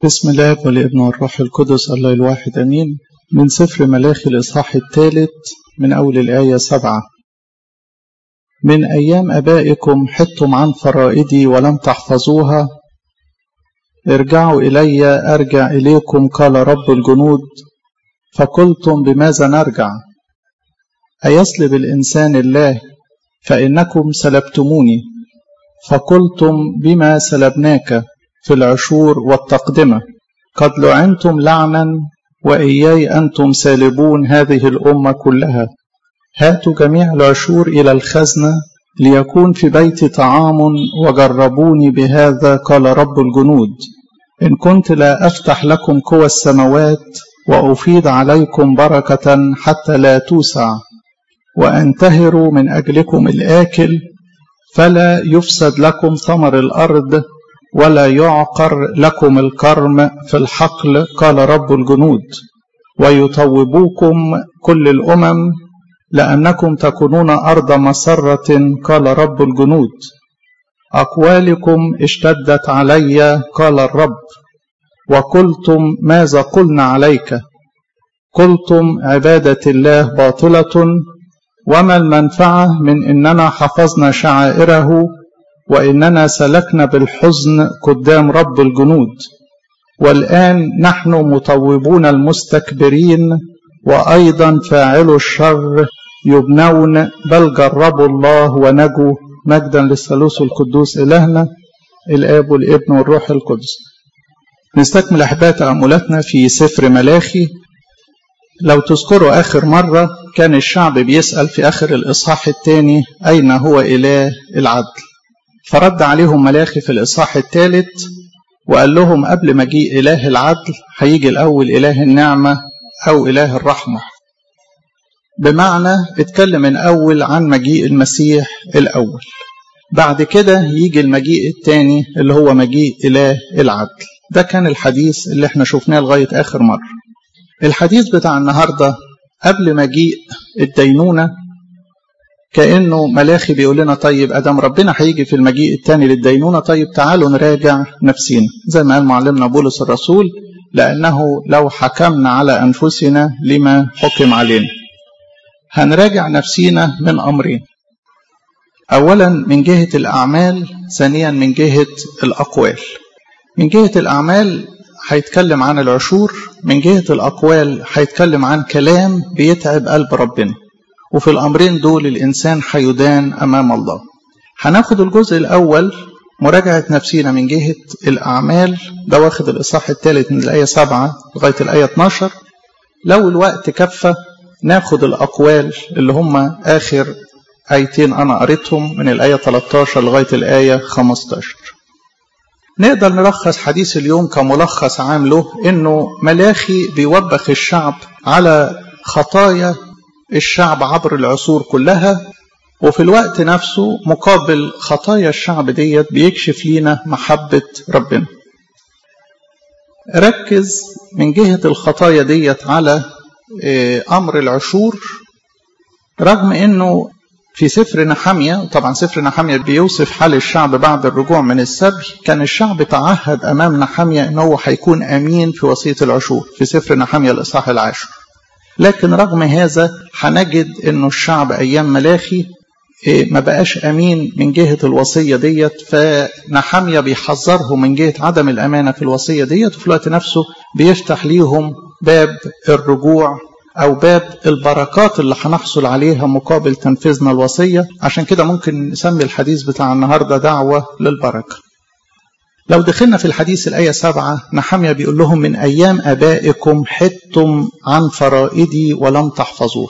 بسم الله والابن والروح القدس الله الواحد أمين من سفر ملاخي الإصحاح الثالث من أول الآية سبعة من أيام أبائكم حدتم عن فرائدي ولم تحفظوها ارجعوا إلي أرجع إليكم قال رب الجنود فقلتم بماذا نرجع أيسلب الإنسان الله فإنكم سلبتموني فقلتم بما سلبناك في العشور والتقدمة قد لعنتم لعنا وإياي أنتم سالبون هذه الأمة كلها هاتوا جميع العشور إلى الخزنة ليكون في بيتي طعام وجربوني بهذا قال رب الجنود إن كنت لا أفتح لكم قوى السماوات وأفيض عليكم بركة حتى لا توسع وأنتهر من أجلكم الآكل فلا يفسد لكم ثمر الأرض ولا يعقر لكم الكرم في الحقل قال رب الجنود ويطوبوكم كل الأمم لأنكم تكونون أرض مسرة قال رب الجنود أقوالكم اشتدت علي قال الرب وقلتم ماذا قلنا عليك قلتم عبادة الله باطلة وما المنفعة من إننا حفظنا شعائره وإننا سلكنا بالحزن قدام رب الجنود والآن نحن مطوبون المستكبرين وأيضا فاعلو الشر يبنون بل جربوا الله ونجوا مجدا للثالوث القدوس إلهنا الآب والابن والروح القدس نستكمل أحباء تأملاتنا في سفر ملاخي لو تذكروا آخر مرة كان الشعب بيسأل في آخر الإصحاح الثاني أين هو إله العدل فرد عليهم ملاخي في الإصحاح الثالث وقال لهم قبل مجيء إله العدل هيجي الأول إله النعمة أو إله الرحمة بمعنى اتكلم الأول عن مجيء المسيح الأول بعد كده يجي المجيء الثاني اللي هو مجيء إله العدل ده كان الحديث اللي احنا شفناه لغاية آخر مرة الحديث بتاع النهاردة قبل مجيء الدينونة كأنه ملاخي بيقول لنا طيب أدم ربنا هيجي في المجيء الثاني للدينونة طيب تعالوا نراجع نفسينا زي ما قال معلمنا بولس الرسول لأنه لو حكمنا على أنفسنا لما حكم علينا هنراجع نفسينا من أمرين أولا من جهة الأعمال ثانيا من جهة الأقوال من جهة الأعمال هيتكلم عن العشور من جهة الأقوال هيتكلم عن كلام بيتعب قلب ربنا وفي الأمرين دول الإنسان حيدان أمام الله هناخد الجزء الأول مراجعة نفسينا من جهة الأعمال ده واخد الإصحاح الثالث من الآية 7 لغاية الآية 12 لو الوقت كفى ناخد الأقوال اللي هم آخر آيتين أنا قريتهم من الآية 13 لغاية الآية 15 نقدر نلخص حديث اليوم كملخص عام له إنه ملاخي بيوبخ الشعب على خطايا الشعب عبر العصور كلها وفي الوقت نفسه مقابل خطايا الشعب ديت بيكشف لينا محبة ربنا ركز من جهة الخطايا ديت على أمر العشور رغم أنه في سفر نحمية طبعا سفر نحمية بيوصف حال الشعب بعد الرجوع من السبي كان الشعب تعهد أمام نحمية أنه هيكون أمين في وصية العشور في سفر نحمية الإصحاح العاشر لكن رغم هذا هنجد انه الشعب ايام ملاخي ما بقاش امين من جهه الوصيه ديت فنحميه بيحذرهم من جهه عدم الامانه في الوصيه ديت وفي الوقت نفسه بيفتح ليهم باب الرجوع او باب البركات اللي هنحصل عليها مقابل تنفيذنا الوصيه عشان كده ممكن نسمي الحديث بتاع النهارده دعوه للبركه لو دخلنا في الحديث الآية سبعة نحمية بيقول لهم من أيام أبائكم حدتم عن فرائدي ولم تحفظوها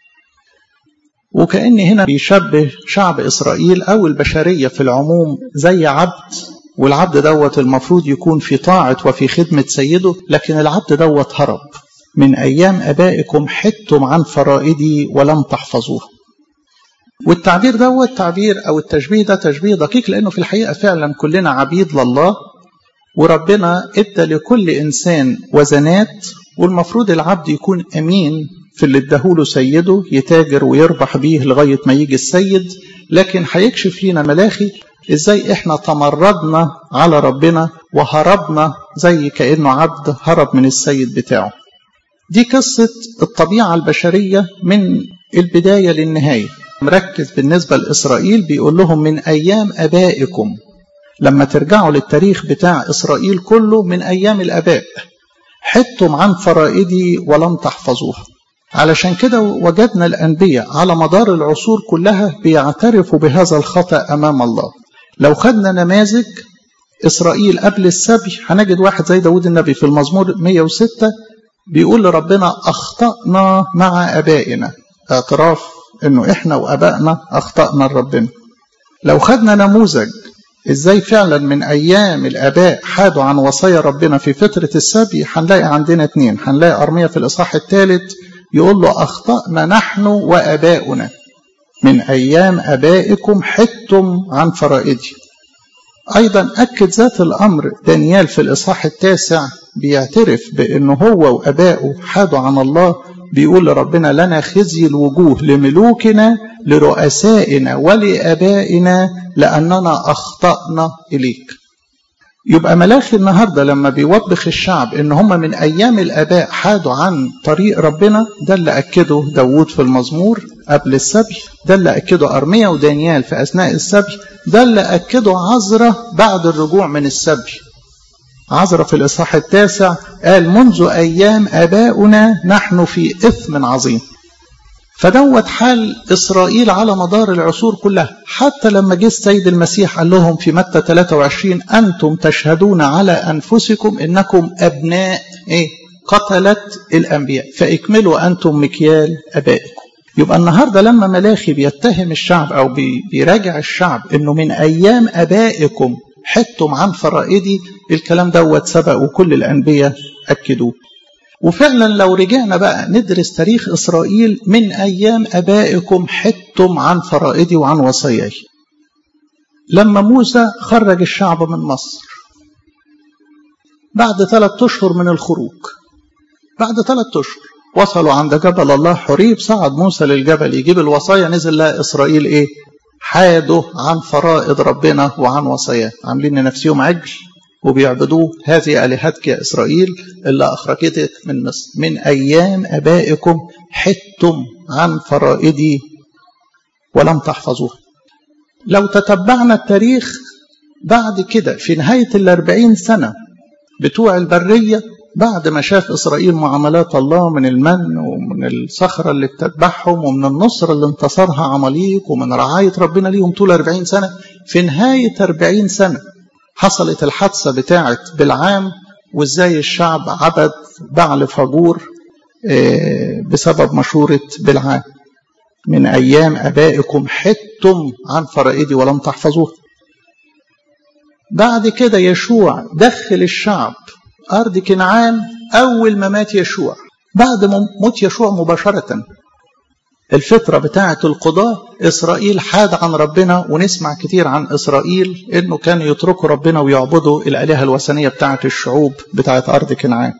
وكأن هنا بيشبه شعب إسرائيل أو البشرية في العموم زي عبد والعبد دوت المفروض يكون في طاعة وفي خدمة سيده لكن العبد دوت هرب من أيام أبائكم حدتم عن فرائدي ولم تحفظوها والتعبير دوت تعبير او التشبيه ده تشبيه دقيق لانه في الحقيقه فعلا كلنا عبيد لله وربنا ادى لكل انسان وزنات والمفروض العبد يكون امين في اللي اداهوله سيده يتاجر ويربح بيه لغايه ما يجي السيد لكن هيكشف لينا ملاخي ازاي احنا تمردنا على ربنا وهربنا زي كأنه عبد هرب من السيد بتاعه دي قصة الطبيعة البشرية من البداية للنهاية مركز بالنسبة لإسرائيل بيقول لهم من أيام أبائكم لما ترجعوا للتاريخ بتاع إسرائيل كله من أيام الأباء حدتم عن فرائدي ولم تحفظوها علشان كده وجدنا الأنبياء على مدار العصور كلها بيعترفوا بهذا الخطأ أمام الله لو خدنا نماذج إسرائيل قبل السبي هنجد واحد زي داود النبي في المزمور 106 بيقول لربنا أخطأنا مع أبائنا اعتراف إنه إحنا وأبائنا أخطأنا لربنا لو خدنا نموذج ازاي فعلا من ايام الاباء حادوا عن وصايا ربنا في فتره السبي هنلاقي عندنا اتنين هنلاقي ارميه في الاصحاح الثالث يقول له اخطانا نحن واباؤنا من ايام ابائكم حدتم عن فرائدي ايضا اكد ذات الامر دانيال في الاصحاح التاسع بيعترف بانه هو وابائه حادوا عن الله بيقول لربنا لنا خزي الوجوه لملوكنا لرؤسائنا ولابائنا لاننا اخطانا اليك يبقى ملاخي النهارده لما بيوبخ الشعب ان هم من ايام الاباء حادوا عن طريق ربنا ده اللي اكده داوود في المزمور قبل السبي ده اللي اكده ارميا ودانيال في اثناء السبي ده اللي اكده عزرة بعد الرجوع من السبي عزرة في الاصحاح التاسع قال منذ ايام اباؤنا نحن في اثم عظيم فدوت حال إسرائيل على مدار العصور كلها حتى لما جه السيد المسيح قال لهم في متى 23 أنتم تشهدون على أنفسكم إنكم أبناء إيه؟ قتلت الأنبياء فاكملوا أنتم مكيال أبائكم يبقى النهاردة لما ملاخي بيتهم الشعب أو بيراجع الشعب إنه من أيام أبائكم حدتم عن فرائدي الكلام دوت سبق وكل الأنبياء أكدوه وفعلا لو رجعنا بقى ندرس تاريخ إسرائيل من أيام أبائكم حدتم عن فرائدي وعن وصاياي لما موسى خرج الشعب من مصر بعد ثلاثة أشهر من الخروج بعد ثلاثة أشهر وصلوا عند جبل الله حريب صعد موسى للجبل يجيب الوصايا نزل لها إسرائيل إيه حادوا عن فرائض ربنا وعن وصاياه عاملين لنفسهم عجل وبيعبدوه هذه آلهتك يا إسرائيل اللي أخرجتك من مصر من أيام أبائكم حدتم عن فرائدي ولم تحفظوها لو تتبعنا التاريخ بعد كده في نهاية الأربعين سنة بتوع البرية بعد ما شاف إسرائيل معاملات الله من المن ومن الصخرة اللي بتتبعهم ومن النصر اللي انتصرها عماليق ومن رعاية ربنا ليهم طول 40 سنة في نهاية 40 سنة حصلت الحادثة بتاعة بالعام وازاي الشعب عبد بعل فجور بسبب مشورة بالعام من أيام أبائكم حدتم عن فرائدي ولم تحفظوها بعد كده يشوع دخل الشعب أرض كنعان أول ما مات يشوع بعد موت يشوع مباشرة الفترة بتاعة القضاء إسرائيل حاد عن ربنا ونسمع كتير عن إسرائيل إنه كانوا يتركوا ربنا ويعبدوا الآلهة الوثنية بتاعة الشعوب بتاعة أرض كنعان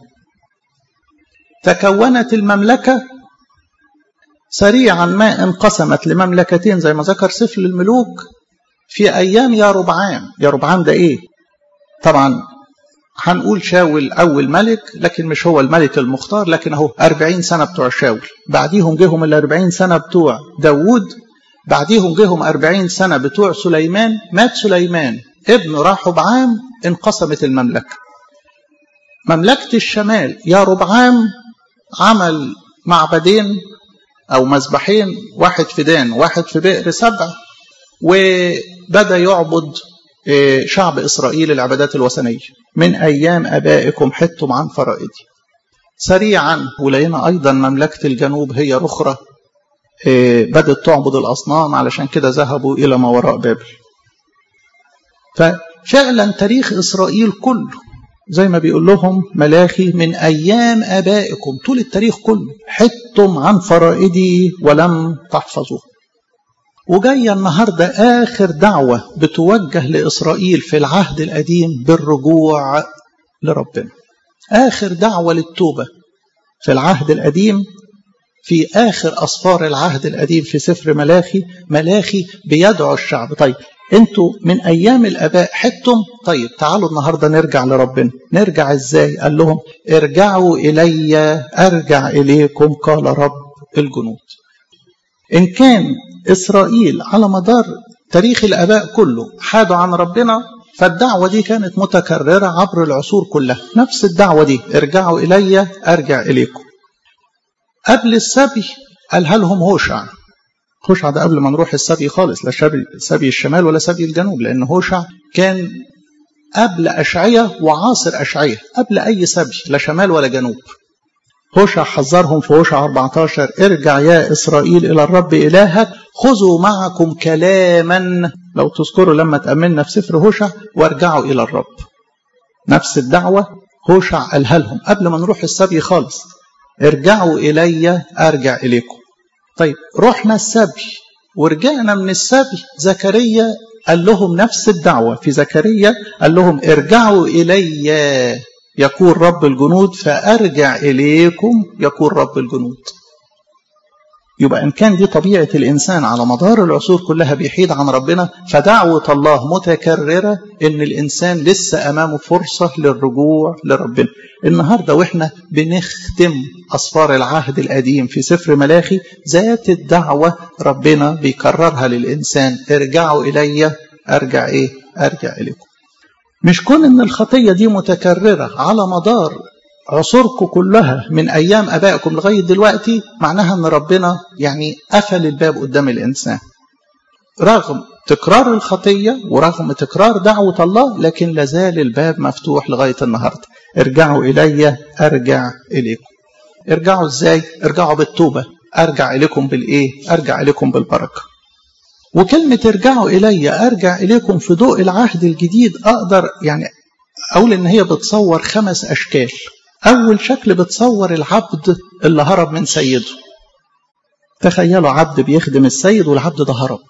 تكونت المملكة سريعا ما انقسمت لمملكتين زي ما ذكر سفر الملوك في أيام يا ربعام يا ربعام ده إيه طبعا هنقول شاول أول ملك لكن مش هو الملك المختار لكن أهو أربعين سنة بتوع شاول بعديهم جيهم الأربعين سنة بتوع داوود بعديهم جيهم أربعين سنة بتوع سليمان مات سليمان ابن رحبعام انقسمت المملكة مملكة الشمال يا ربعام عمل معبدين أو مذبحين واحد في دان واحد في بئر سبع وبدأ يعبد شعب إسرائيل العبادات الوثنية من أيام أبائكم حدتم عن فرائدي سريعا ولقينا أيضا مملكة الجنوب هي رخرة بدأت تعبد الأصنام علشان كده ذهبوا إلى ما وراء بابل ففعلا تاريخ إسرائيل كله زي ما بيقول لهم ملاخي من أيام آبائكم طول التاريخ كله حدتم عن فرائدي ولم تحفظوها وجاية النهاردة آخر دعوة بتوجه لإسرائيل في العهد القديم بالرجوع لربنا آخر دعوة للتوبة في العهد القديم في آخر أسفار العهد القديم في سفر ملاخي ملاخي بيدعو الشعب طيب انتوا من ايام الاباء حتم طيب تعالوا النهارده نرجع لربنا نرجع ازاي قال لهم ارجعوا الي ارجع اليكم قال رب الجنود ان كان اسرائيل على مدار تاريخ الاباء كله حادوا عن ربنا فالدعوه دي كانت متكرره عبر العصور كلها نفس الدعوه دي ارجعوا الي ارجع اليكم قبل السبي قالها لهم هوشع هوشع ده قبل ما نروح السبي خالص لا سبي, سبي الشمال ولا سبي الجنوب لأن هوشع كان قبل أشعية وعاصر أشعية قبل أي سبي لا شمال ولا جنوب هوشع حذرهم في هوشع 14 ارجع يا إسرائيل إلى الرب إلهك خذوا معكم كلاما لو تذكروا لما تأملنا في سفر هوشع وارجعوا إلى الرب نفس الدعوة هوشع قالها لهم قبل ما نروح السبي خالص ارجعوا إلي أرجع إليكم طيب رحنا السبي ورجعنا من السبي زكريا قال لهم نفس الدعوة في زكريا قال لهم ارجعوا إلي يقول رب الجنود فأرجع إليكم يقول رب الجنود يبقى إن كان دي طبيعة الإنسان على مدار العصور كلها بيحيد عن ربنا فدعوة الله متكررة إن الإنسان لسه أمامه فرصة للرجوع لربنا النهاردة وإحنا بنختم أصفار العهد القديم في سفر ملاخي ذات الدعوة ربنا بيكررها للإنسان ارجعوا إلي أرجع إيه أرجع إليكم مش كون إن الخطية دي متكررة على مدار عصوركم كلها من أيام أبائكم لغاية دلوقتي معناها أن ربنا يعني قفل الباب قدام الإنسان رغم تكرار الخطية ورغم تكرار دعوة الله لكن لازال الباب مفتوح لغاية النهاردة ارجعوا إلي أرجع إليكم ارجعوا إزاي؟ ارجعوا بالتوبة أرجع إليكم بالإيه؟ أرجع إليكم بالبركة وكلمة ارجعوا إلي أرجع إليكم في ضوء العهد الجديد أقدر يعني أقول إن هي بتصور خمس أشكال أول شكل بتصور العبد اللي هرب من سيده تخيلوا عبد بيخدم السيد والعبد ده هرب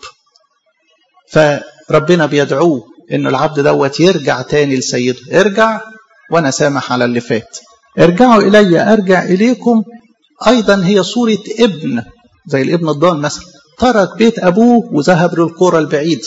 فربنا بيدعوه إن العبد دوت يرجع تاني لسيده ارجع وأنا سامح على اللي فات ارجعوا إلي أرجع إليكم أيضا هي صورة ابن زي الابن الضال مثلا ترك بيت أبوه وذهب للقرى البعيد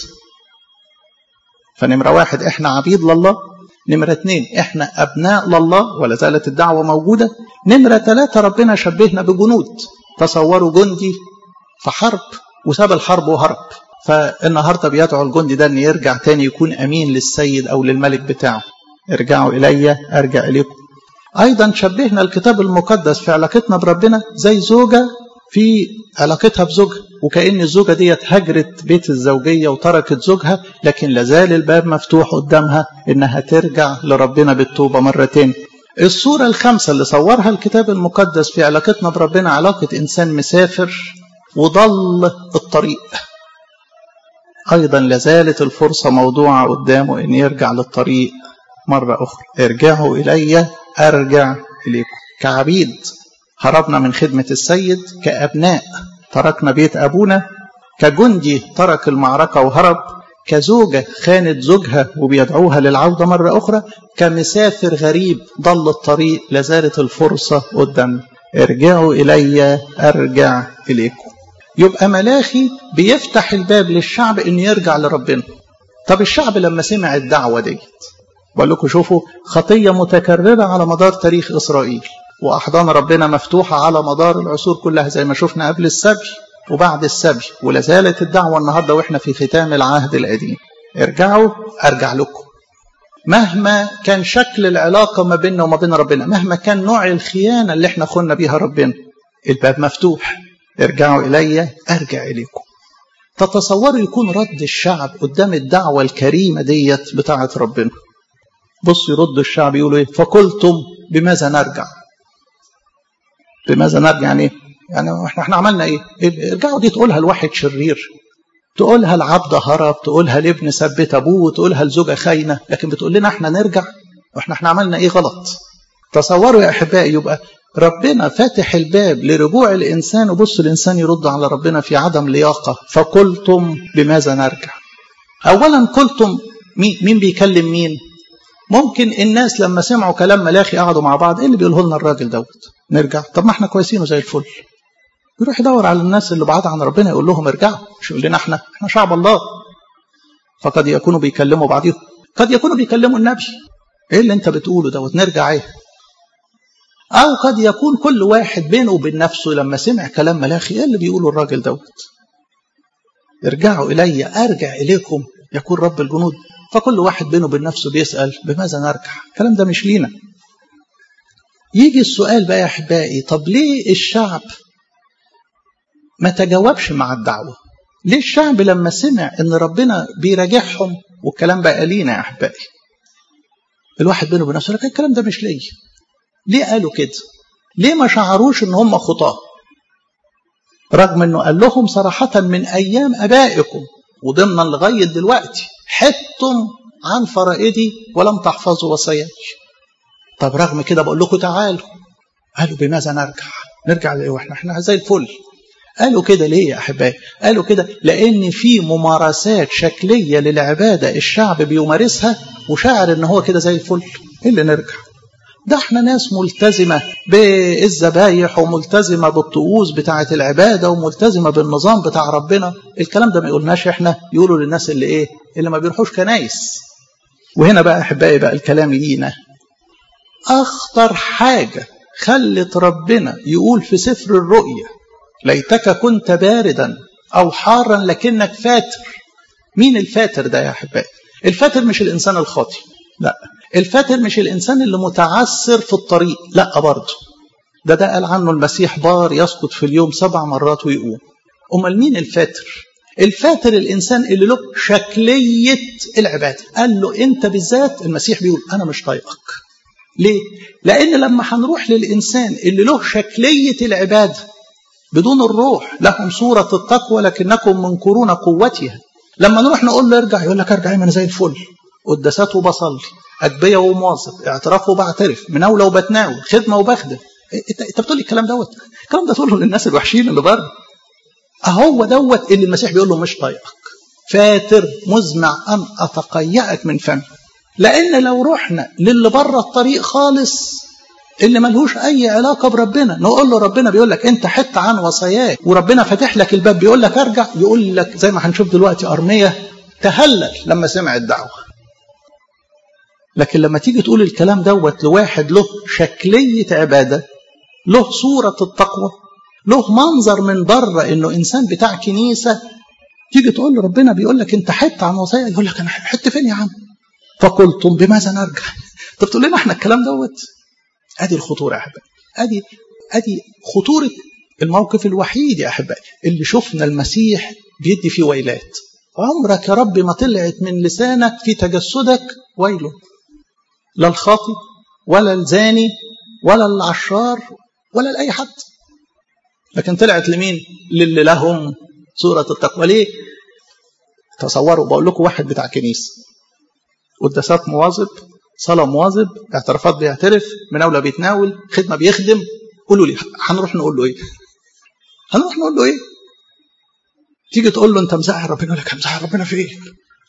فنمرة واحد احنا عبيد لله نمرة اتنين احنا ابناء لله ولا زالت الدعوة موجودة نمرة ثلاثة ربنا شبهنا بجنود تصوروا جندي في حرب وساب الحرب وهرب فالنهاردة بيدعو الجندي ده ان يرجع تاني يكون امين للسيد او للملك بتاعه ارجعوا الي ارجع اليكم ايضا شبهنا الكتاب المقدس في علاقتنا بربنا زي زوجة في علاقتها بزوجها وكأن الزوجة ديت هجرت بيت الزوجية وتركت زوجها لكن لازال الباب مفتوح قدامها إنها ترجع لربنا بالتوبة مرتين الصورة الخامسة اللي صورها الكتاب المقدس في علاقتنا بربنا علاقة إنسان مسافر وضل الطريق أيضا لازالت الفرصة موضوعة قدامه إن يرجع للطريق مرة أخرى ارجعوا إلي أرجع إليكم كعبيد هربنا من خدمة السيد كأبناء تركنا بيت أبونا كجندي ترك المعركة وهرب كزوجة خانت زوجها وبيدعوها للعودة مرة أخرى كمسافر غريب ضل الطريق لازالت الفرصة قدام ارجعوا إلي أرجع إليكم يبقى ملاخي بيفتح الباب للشعب إن يرجع لربنا طب الشعب لما سمع الدعوة ديت بقول لكم شوفوا خطية متكررة على مدار تاريخ إسرائيل وأحضان ربنا مفتوحة على مدار العصور كلها زي ما شفنا قبل السبي وبعد السبي ولا زالت الدعوة النهاردة وإحنا في ختام العهد القديم ارجعوا أرجع لكم مهما كان شكل العلاقة ما بيننا وما بين ربنا مهما كان نوع الخيانة اللي احنا خنا بيها ربنا الباب مفتوح ارجعوا إلي أرجع إليكم تتصوروا يكون رد الشعب قدام الدعوة الكريمة ديت بتاعة ربنا بص يرد الشعب يقولوا ايه فقلتم بماذا نرجع بماذا نرجع يعني يعني احنا احنا عملنا ايه ارجعوا دي تقولها لواحد شرير تقولها العبد هرب تقولها لابن ثبت ابوه تقولها لزوجة خاينة لكن بتقول لنا احنا نرجع واحنا احنا عملنا ايه غلط تصوروا يا احبائي يبقى ربنا فاتح الباب لرجوع الانسان وبص الانسان يرد على ربنا في عدم لياقة فقلتم بماذا نرجع اولا قلتم مين, مين بيكلم مين ممكن الناس لما سمعوا كلام ملاخي قعدوا مع بعض ايه اللي بيقوله لنا الراجل دوت نرجع طب ما احنا كويسين وزي الفل يروح يدور على الناس اللي بعاد عن ربنا يقول لهم ارجعوا مش يقول لنا احنا احنا شعب الله فقد يكونوا بيكلموا بعضهم قد يكونوا بيكلموا النبي ايه اللي انت بتقوله دوت نرجع ايه او قد يكون كل واحد بينه وبين نفسه لما سمع كلام ملاخي ايه اللي بيقوله الراجل دوت ارجعوا الي ارجع اليكم يقول رب الجنود فكل واحد بينه وبين نفسه بيسال بماذا نرجع الكلام ده مش لينا يجي السؤال بقى يا احبائي طب ليه الشعب ما تجاوبش مع الدعوه ليه الشعب لما سمع ان ربنا بيراجعهم والكلام بقى لينا يا احبائي الواحد بينه وبين نفسه لكن الكلام ده مش ليا ليه قالوا كده ليه ما شعروش ان هم خطاه رغم انه قال لهم صراحة من ايام ابائكم وضمنا لغاية دلوقتي حتم عن فرائدي ولم تحفظوا وصاياي طب رغم كده بقول لكم تعالوا قالوا بماذا نرجع نرجع لايه واحنا احنا زي الفل قالوا كده ليه يا احبائي قالوا كده لان في ممارسات شكليه للعباده الشعب بيمارسها وشاعر ان هو كده زي الفل ايه اللي نرجع ده احنا ناس ملتزمة بالذبايح وملتزمة بالطقوس بتاعة العبادة وملتزمة بالنظام بتاع ربنا الكلام ده ما يقولناش احنا يقولوا للناس اللي ايه اللي ما بيروحوش كنايس وهنا بقى احبائي بقى الكلام لينا اخطر حاجة خلت ربنا يقول في سفر الرؤيا ليتك كنت باردا او حارا لكنك فاتر مين الفاتر ده يا احبائي الفاتر مش الانسان الخاطئ لا الفاتر مش الإنسان اللي متعسر في الطريق لا برضه ده ده قال عنه المسيح بار يسقط في اليوم سبع مرات ويقوم أمال مين الفاتر الفاتر الإنسان اللي له شكلية العبادة قال له أنت بالذات المسيح بيقول أنا مش طايقك ليه؟ لأن لما هنروح للإنسان اللي له شكلية العبادة بدون الروح لهم صورة التقوى لكنكم منكرون قوتها لما نروح نقول له ارجع يقول لك ارجع انا زي الفل قداسات وبصلي أدبية ومواظب اعتراف وبعترف مناولة وبتناول خدمة وبخدم انت انت بتقول لي الكلام دوت الكلام ده تقوله للناس الوحشين اللي بره اهو دوت اللي المسيح بيقول له مش طايقك فاتر مزمع ان اتقيأك من فمي لان لو رحنا للي بره الطريق خالص اللي ملهوش اي علاقه بربنا نقول له ربنا بيقول لك انت حت عن وصاياك وربنا فاتح لك الباب بيقول لك ارجع يقول لك زي ما هنشوف دلوقتي ارميه تهلل لما سمع الدعوه لكن لما تيجي تقول الكلام دوت لواحد له شكلية عبادة له صورة التقوى له منظر من بره انه انسان بتاع كنيسة تيجي تقول له ربنا بيقول لك انت حت عن وصايا يقول لك انا حت فين يا عم فقلتم بماذا نرجع طب تقول لنا احنا الكلام دوت ادي الخطورة يا احبائي ادي ادي خطورة الموقف الوحيد يا احبائي اللي شفنا المسيح بيدي فيه ويلات عمرك يا رب ما طلعت من لسانك في تجسدك ويله لا الخاطي ولا الزاني ولا العشار ولا لأي حد لكن طلعت لمين للي لهم صورة التقوى ليه تصوروا بقول لكم واحد بتاع كنيسة قداسات مواظب صلاة مواظب اعترافات بيعترف مناولة بيتناول خدمة بيخدم قولوا لي هنروح نقول له ايه هنروح نقول له ايه تيجي تقول له انت مزعل ربنا يقول لك مزعل ربنا في ايه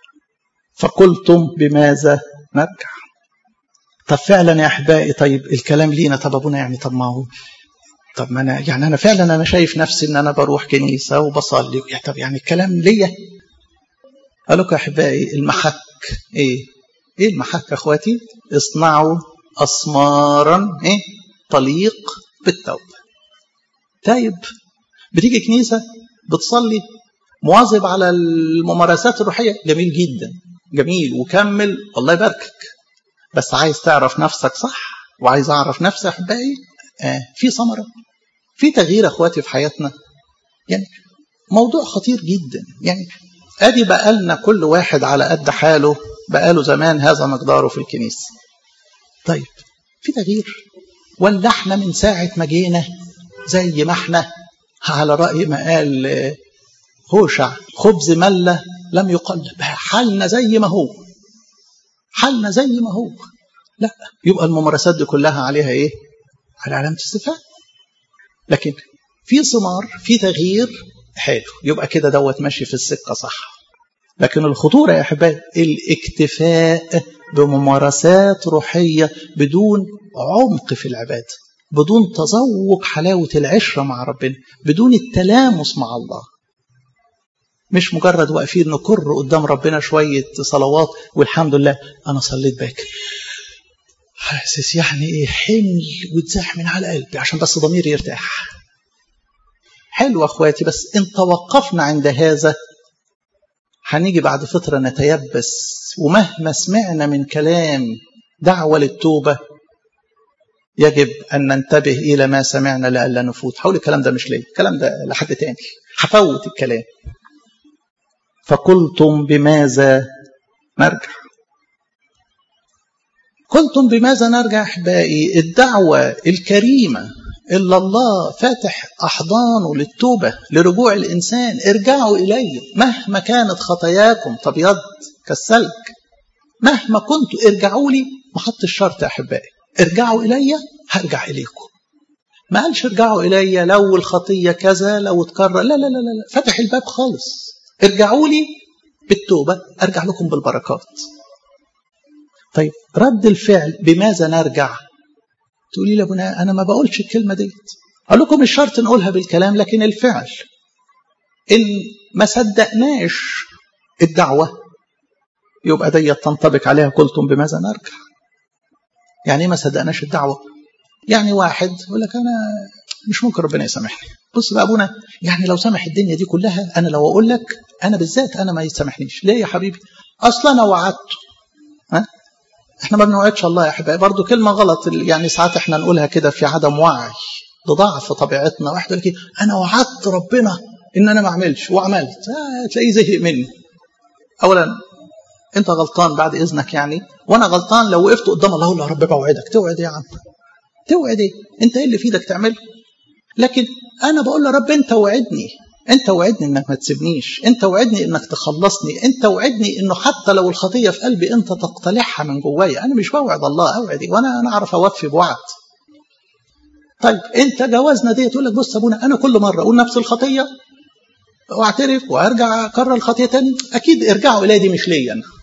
فقلتم بماذا نرجع طب فعلا يا احبائي طيب الكلام لينا طب ابونا يعني طب ما هو طب ما انا يعني انا فعلا انا شايف نفسي ان انا بروح كنيسه وبصلي طب يعني الكلام ليا قال لكم يا احبائي المحك ايه ايه المحك يا اخواتي اصنعوا اسمارا ايه طليق بالتوبه تايب بتيجي كنيسه بتصلي مواظب على الممارسات الروحيه جميل جدا جميل وكمل الله يباركك بس عايز تعرف نفسك صح وعايز اعرف نفسي احبائي آه في ثمره في تغيير اخواتي في حياتنا يعني موضوع خطير جدا يعني ادي بقالنا كل واحد على قد حاله بقاله زمان هذا مقداره في الكنيسه طيب في تغيير ولا احنا من ساعه ما جينا زي ما احنا على راي ما قال هوشع خبز مله لم يقلب حالنا زي ما هو حالنا زي ما هو لا يبقى الممارسات دي كلها عليها ايه على علامه استفهام لكن في ثمار في تغيير حلو يبقى كده دوت ماشي في السكه صح لكن الخطوره يا احبائي الاكتفاء بممارسات روحيه بدون عمق في العباده بدون تذوق حلاوه العشره مع ربنا بدون التلامس مع الله مش مجرد واقفين نكر قدام ربنا شوية صلوات والحمد لله أنا صليت باكر حاسس يعني إيه حمل واتزاح من على قلبي عشان بس ضميري يرتاح حلو أخواتي بس إن توقفنا عند هذا هنيجي بعد فترة نتيبس ومهما سمعنا من كلام دعوة للتوبة يجب أن ننتبه إلى ما سمعنا لألا نفوت حول الكلام ده مش ليه الكلام ده لحد تاني هفوت الكلام فقلتم بماذا نرجع قلتم بماذا نرجع أحبائي الدعوة الكريمة إلا الله فاتح أحضانه للتوبة لرجوع الإنسان ارجعوا إلي مهما كانت خطاياكم تبيض كالسلك مهما كنتوا ارجعوا لي محط الشرط يا أحبائي ارجعوا إلي هرجع إليكم ما قالش ارجعوا إلي لو الخطية كذا لو اتكرر لا لا لا لا فتح الباب خالص ارجعوا لي بالتوبة أرجع لكم بالبركات طيب رد الفعل بماذا نرجع تقولي لي ابونا أنا ما بقولش الكلمة ديت أقول لكم مش شرط نقولها بالكلام لكن الفعل إن ما صدقناش الدعوة يبقى ديت تنطبق عليها قلتم بماذا نرجع يعني ما صدقناش الدعوة يعني واحد يقول لك أنا مش ممكن ربنا يسامحني بص بقى أبونا يعني لو سامح الدنيا دي كلها أنا لو أقول لك أنا بالذات أنا ما يسامحنيش ليه يا حبيبي أصلا أنا وعدته ها احنا ما بنوعدش الله يا احبائي برضه كلمه غلط يعني ساعات احنا نقولها كده في عدم وعي ده ضعف طبيعتنا واحد يقول لك انا وعدت ربنا ان انا ما اعملش وعملت آه تلاقيه زهق مني اولا انت غلطان بعد اذنك يعني وانا غلطان لو وقفت قدام الله اقول له يا رب بوعدك توعد ايه يا عم توعد ايه انت ايه اللي في ايدك تعمله لكن انا بقول له رب انت وعدني انت وعدني انك ما تسيبنيش انت وعدني انك تخلصني انت وعدني انه حتى لو الخطيه في قلبي انت تقتلعها من جوايا انا مش بوعد الله اوعد ايه وانا انا اعرف اوفي بوعد طيب انت جوازنا دي تقول لك بص ابونا انا كل مره اقول نفس الخطيه واعترف وارجع اكرر الخطيه تاني اكيد ارجعوا الي دي مش ليا انا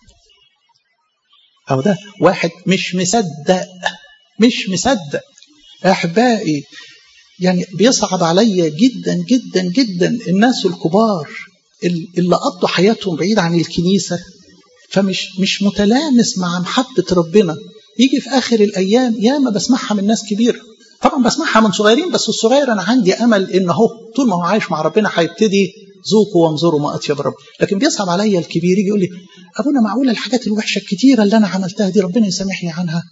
او ده واحد مش مصدق مش مصدق احبائي يعني بيصعب عليا جدا جدا جدا الناس الكبار اللي قضوا حياتهم بعيد عن الكنيسة فمش مش متلامس مع محبة ربنا يجي في آخر الأيام ياما بسمعها من ناس كبيرة طبعا بسمعها من صغيرين بس الصغير أنا عندي أمل إن هو طول ما هو عايش مع ربنا هيبتدي ذوقوا وانظروا ما أطيب رب لكن بيصعب عليا الكبير يجي يقول لي أبونا معقولة الحاجات الوحشة الكتيرة اللي أنا عملتها دي ربنا يسامحني عنها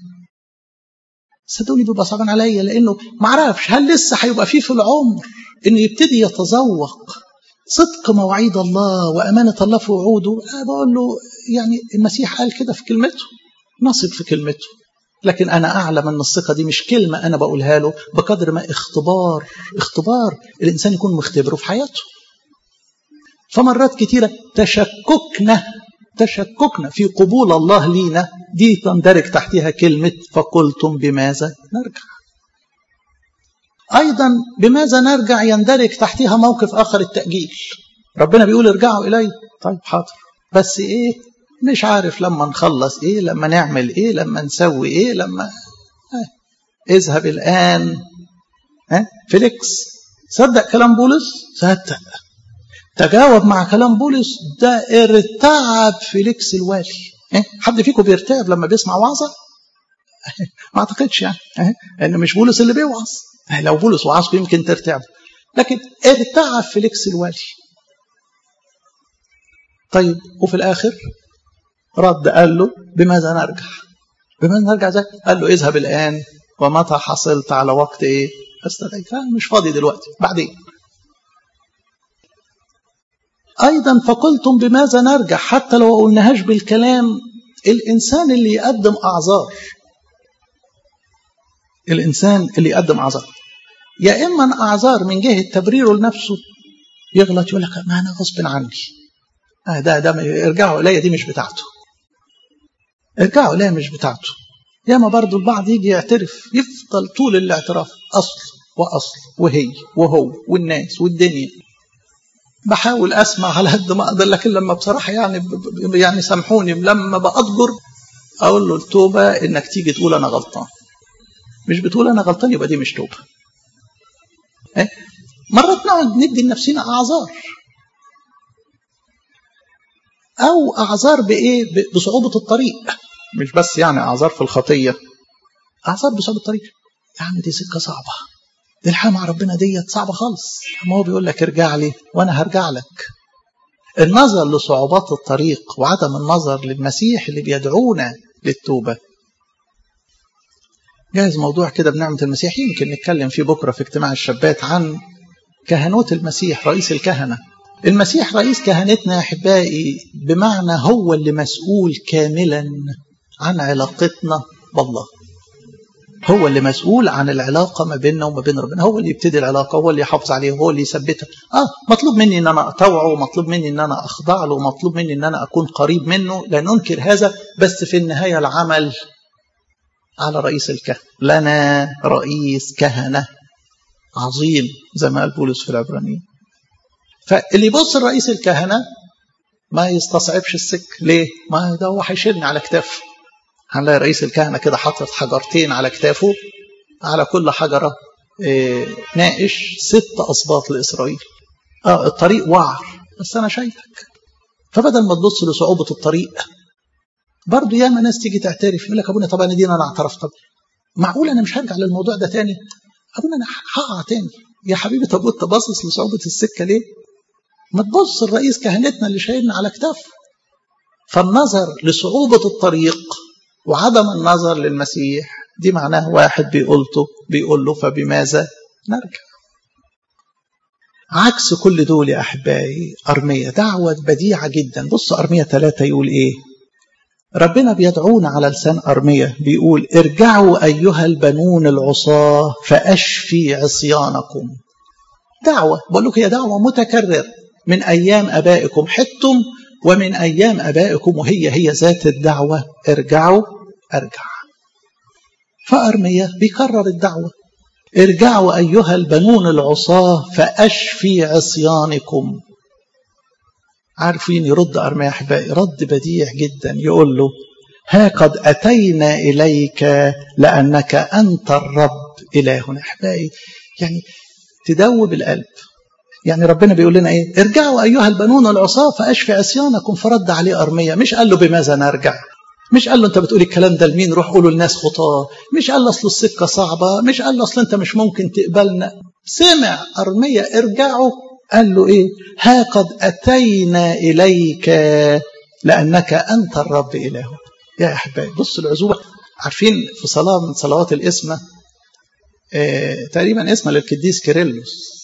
صدقوني بيبقى صعبان عليا لانه ما اعرفش هل لسه هيبقى فيه في العمر انه يبتدي يتذوق صدق مواعيد الله وامانه الله في وعوده بقول له يعني المسيح قال كده في كلمته نصب في كلمته لكن انا اعلم ان الثقه دي مش كلمه انا بقولها له بقدر ما اختبار اختبار الانسان يكون مختبره في حياته فمرات كتيره تشككنا تشككنا في قبول الله لينا دي تندرج تحتها كلمة فقلتم بماذا نرجع أيضا بماذا نرجع يندرج تحتها موقف آخر التأجيل ربنا بيقول ارجعوا إلي طيب حاضر بس إيه مش عارف لما نخلص إيه لما نعمل إيه لما نسوي إيه لما آه. اذهب الآن ها فيليكس صدق كلام بولس صدق تجاوب مع كلام بولس ده ارتعب فيليكس الوالي إيه؟ حد فيكم بيرتعب لما بيسمع وعظه ما اعتقدش يعني ان مش بولس اللي بيوعظ لو بولس وعظ يمكن ترتعب لكن ارتعب فيليكس الوالي طيب وفي الاخر رد قال له بماذا نرجع بماذا نرجع زي قال له اذهب الان ومتى حصلت على وقت ايه استدعيك مش فاضي دلوقتي بعدين أيضا فقلتم بماذا نرجع حتى لو قلناهاش بالكلام الإنسان اللي يقدم أعذار الإنسان اللي يقدم أعذار يا إما أعذار من جهة تبريره لنفسه يغلط يقول لك ما أنا غصب عني آه ده ده ارجعوا إلي دي مش بتاعته ارجعوا إلي مش بتاعته ياما برضو البعض يجي يعترف يفضل طول الاعتراف أصل وأصل وهي وهو والناس والدنيا بحاول اسمع على قد ما اقدر لكن لما بصراحه يعني يعني سامحوني لما بأضجر اقول له التوبه انك تيجي تقول انا غلطان مش بتقول انا غلطان يبقى دي مش توبه إيه؟ مرات نقعد ندي لنفسنا اعذار أو أعذار بإيه بصعوبة الطريق مش بس يعني أعذار في الخطية أعذار بصعوبة الطريق يا عم دي سكة صعبة دي الحياة مع ربنا ديت صعبة خالص ما هو بيقول لك ارجع لي وأنا هرجع لك النظر لصعوبات الطريق وعدم النظر للمسيح اللي بيدعونا للتوبة جاهز موضوع كده بنعمة المسيح يمكن نتكلم فيه بكرة في اجتماع الشابات عن كهنوت المسيح رئيس الكهنة المسيح رئيس كهنتنا يا أحبائي بمعنى هو اللي مسؤول كاملا عن علاقتنا بالله هو اللي مسؤول عن العلاقة ما بيننا وما بين ربنا هو اللي يبتدي العلاقة هو اللي يحافظ عليه هو اللي يثبتها آه مطلوب مني أن أنا أطوعه مطلوب مني أن أنا أخضع له مطلوب مني أن أنا أكون قريب منه لا ننكر هذا بس في النهاية العمل على رئيس الكهنة لنا رئيس كهنة عظيم زي ما قال بولس في العبرانيين فاللي يبص لرئيس الكهنة ما يستصعبش السك ليه؟ ما ده هو هيشيلني على كتافه هنلاقي رئيس الكهنة كده حاطط حجرتين على كتافه على كل حجرة إيه ناقش ست أصباط لإسرائيل اه الطريق وعر بس أنا شايفك فبدل ما تبص لصعوبة الطريق برضه ياما ناس تيجي تعترف يقول لك ابونا طب انا دي انا اعترفت طب معقول انا مش هرجع للموضوع ده تاني ابونا انا هقع تاني يا حبيبي طب انت باصص لصعوبه السكه ليه؟ ما تبص الرئيس كهنتنا اللي شايلنا على كتافه فالنظر لصعوبه الطريق وعدم النظر للمسيح دي معناه واحد بيقولته بيقول له فبماذا نرجع عكس كل دول يا احبائي ارميه دعوه بديعه جدا بصوا ارميه ثلاثه يقول ايه ربنا بيدعونا على لسان أرمية بيقول ارجعوا أيها البنون العصاة فأشفي عصيانكم دعوة بقول لك هي دعوة متكرر من أيام أبائكم حتم ومن أيام أبائكم وهي هي ذات الدعوة ارجعوا أرجع فأرمية بيكرر الدعوة ارجعوا أيها البنون العصاة فأشفي عصيانكم عارفين يرد أرميا أحبائي رد بديع جدا يقول له ها قد أتينا إليك لأنك أنت الرب إلهنا أحبائي يعني تدوب القلب يعني ربنا بيقول لنا ايه ارجعوا ايها البنون العصاة فاشفي عصيانكم فرد عليه ارميا مش قال له بماذا نرجع مش قال له انت بتقول الكلام ده لمين روح قوله للناس خطاه مش قال له اصل السكه صعبه مش قال له اصل انت مش ممكن تقبلنا سمع ارميا ارجعوا قال له ايه ها قد اتينا اليك لانك انت الرب اله يا احبائي بص العزوبه عارفين في صلاه من صلوات الاسمه آه تقريبا اسمه للقديس كيرلس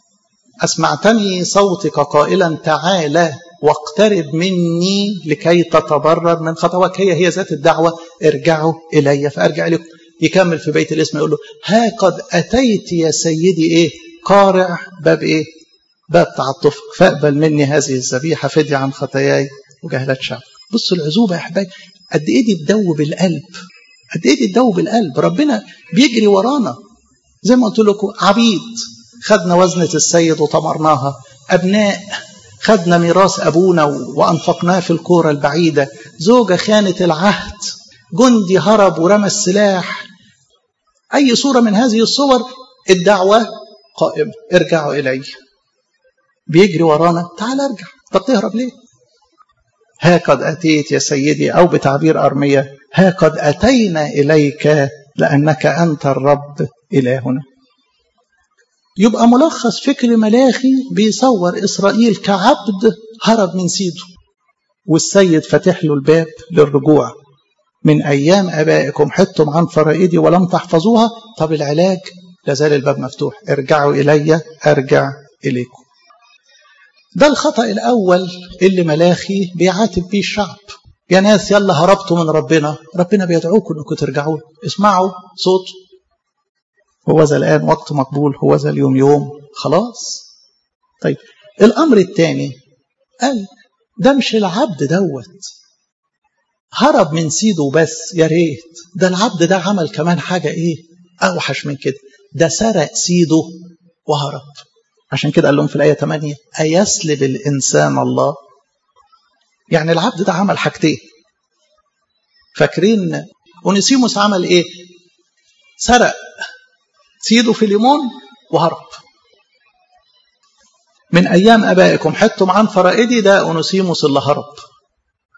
اسمعتني صوتك قائلا تعالى واقترب مني لكي تتبرر من خطواك هي هي ذات الدعوه ارجعوا الي فارجع لكم يكمل في بيت الاسم يقول له ها قد اتيت يا سيدي ايه قارع باب ايه باب تعطفك فاقبل مني هذه الذبيحه فدي عن خطاياي وجهلات شعب بصوا العزوبه يا احبائي قد ايه دي تدوب القلب قد ايه دي تدوب القلب ربنا بيجري ورانا زي ما قلت لكم عبيد خدنا وزنة السيد وطمرناها أبناء خدنا ميراث أبونا وأنفقناه في الكورة البعيدة زوجة خانت العهد جندي هرب ورمى السلاح أي صورة من هذه الصور الدعوة قائمة ارجعوا إلي بيجري ورانا تعال ارجع طب تهرب ليه ها قد أتيت يا سيدي أو بتعبير أرمية ها قد أتينا إليك لأنك أنت الرب إلهنا يبقى ملخص فكر ملاخي بيصور إسرائيل كعبد هرب من سيده والسيد فاتح له الباب للرجوع من أيام أبائكم حدتم عن فرائدي ولم تحفظوها طب العلاج لازال الباب مفتوح ارجعوا إلي أرجع إليكم ده الخطأ الأول اللي ملاخي بيعاتب بيه الشعب يا ناس يلا هربتوا من ربنا ربنا بيدعوكم انكم ترجعوا اسمعوا صوته هو ذا الآن وقت مقبول هو ذا اليوم يوم خلاص طيب الأمر الثاني قال ده مش العبد دوت هرب من سيده بس يا ريت ده العبد ده عمل كمان حاجة إيه أوحش من كده ده سرق سيده وهرب عشان كده قال لهم في الآية 8 أيسلب الإنسان الله يعني العبد ده عمل حاجتين فاكرين أونيسيموس عمل إيه سرق سيده في ليمون وهرب من أيام أبائكم حدتم عن فرائدي ده أونوسيموس اللي هرب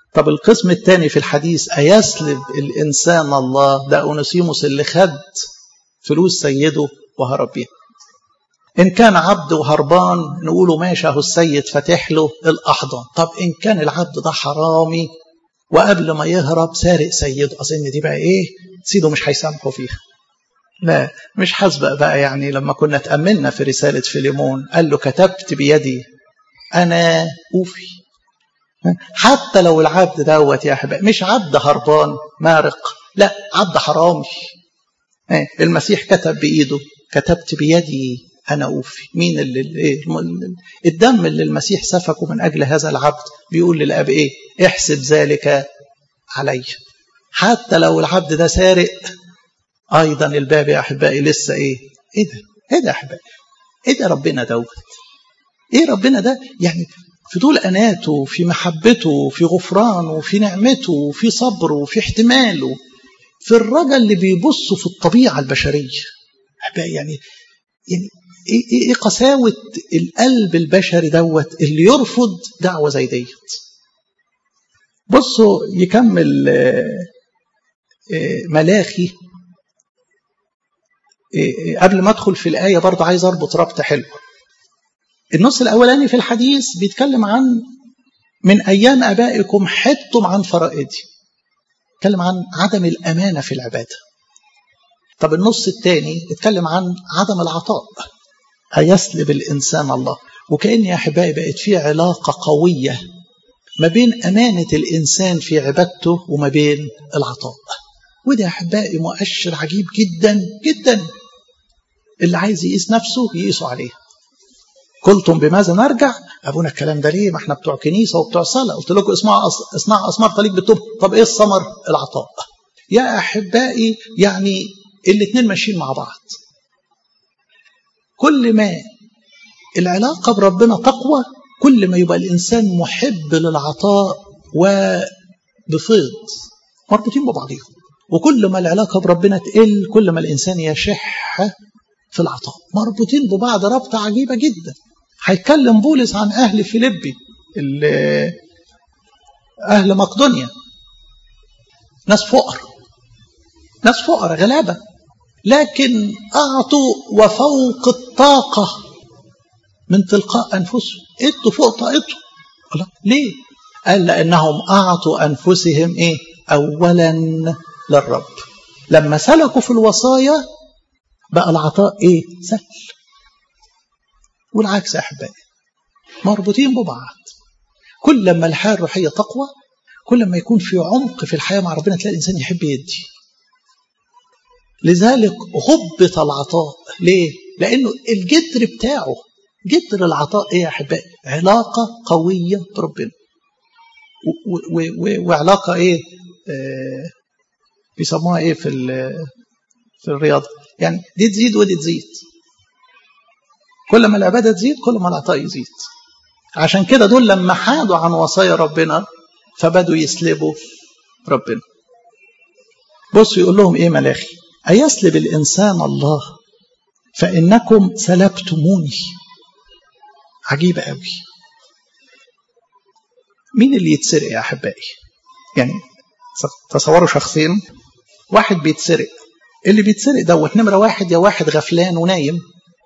طب القسم الثاني في الحديث أيسلب الإنسان الله ده أونسيموس اللي خد فلوس سيده وهرب بيها إن كان عبد وهربان نقوله ماشي أهو السيد فاتح له الأحضان طب إن كان العبد ده حرامي وقبل ما يهرب سارق سيده أظن دي بقى إيه سيده مش هيسامحه فيها لا مش حسبق بقى يعني لما كنا تأملنا في رسالة فيليمون قال له كتبت بيدي أنا أوفي حتى لو العبد دوت يا أحباب مش عبد هربان مارق لا عبد حرامي المسيح كتب بإيده كتبت بيدي أنا أوفي مين اللي إيه الدم اللي المسيح سفكه من أجل هذا العبد بيقول للأب إيه احسب ذلك علي حتى لو العبد ده سارق أيضا الباب يا أحبائي لسه إيه إيه ده إيه ده يا أحبائي إيه ده ربنا دوت إيه ربنا ده يعني في طول أناته في محبته في غفرانه في نعمته في صبره في احتماله في الرجل اللي بيبص في الطبيعة البشرية أحبائي يعني يعني ايه ايه قساوه القلب البشري دوت اللي يرفض دعوه زي ديت بصوا يكمل ملاخي قبل ما ادخل في الايه برضه عايز اربط ربط حلو النص الاولاني في الحديث بيتكلم عن من ايام ابائكم حدتم عن فرائدي اتكلم عن عدم الامانه في العباده طب النص الثاني اتكلم عن عدم العطاء هيسلب الإنسان الله وكأن يا أحبائي بقت في علاقة قوية ما بين أمانة الإنسان في عبادته وما بين العطاء وده يا أحبائي مؤشر عجيب جدا جدا اللي عايز يقيس نفسه يقيسه عليه قلتم بماذا نرجع ابونا الكلام ده ليه ما احنا بتوع كنيسه وبتوع صلاه قلت لكم اسمعوا اصنعوا اسمار طريق بالتوب طب ايه الثمر العطاء يا احبائي يعني الاثنين ماشيين مع بعض كل ما العلاقة بربنا تقوى كل ما يبقى الإنسان محب للعطاء وبفيض مربوطين ببعضهم وكل ما العلاقة بربنا تقل كل ما الإنسان يشح في العطاء مربوطين ببعض ربطة عجيبة جدا هيتكلم بولس عن أهل فيليبي أهل مقدونيا ناس فقر ناس فقر غلابة لكن أعطوا وفوق الطاقة من تلقاء أنفسهم ادوا فوق طاقتهم ليه؟ قال لأنهم أعطوا أنفسهم إيه؟ أولا للرب لما سلكوا في الوصايا بقى العطاء إيه؟ سهل والعكس يا أحبائي مربوطين ببعض كل ما الحياة الروحية تقوى كل ما يكون في عمق في الحياة مع ربنا تلاقي الإنسان يحب يدي لذلك غبط العطاء ليه؟ لأنه الجدر بتاعه جدر العطاء إيه يا أحبائي؟ علاقة قوية بربنا وعلاقة إيه؟ آه بيسموها إيه في في الرياضة؟ يعني دي تزيد ودي تزيد كل ما العبادة تزيد كل ما العطاء يزيد عشان كده دول لما حادوا عن وصايا ربنا فبدوا يسلبوا ربنا بصوا يقول لهم ايه ملاخي أيسلب الإنسان الله فإنكم سلبتموني عجيبة قوي مين اللي يتسرق يا أحبائي يعني تصوروا شخصين واحد بيتسرق اللي بيتسرق دوت نمرة واحد يا واحد غفلان ونايم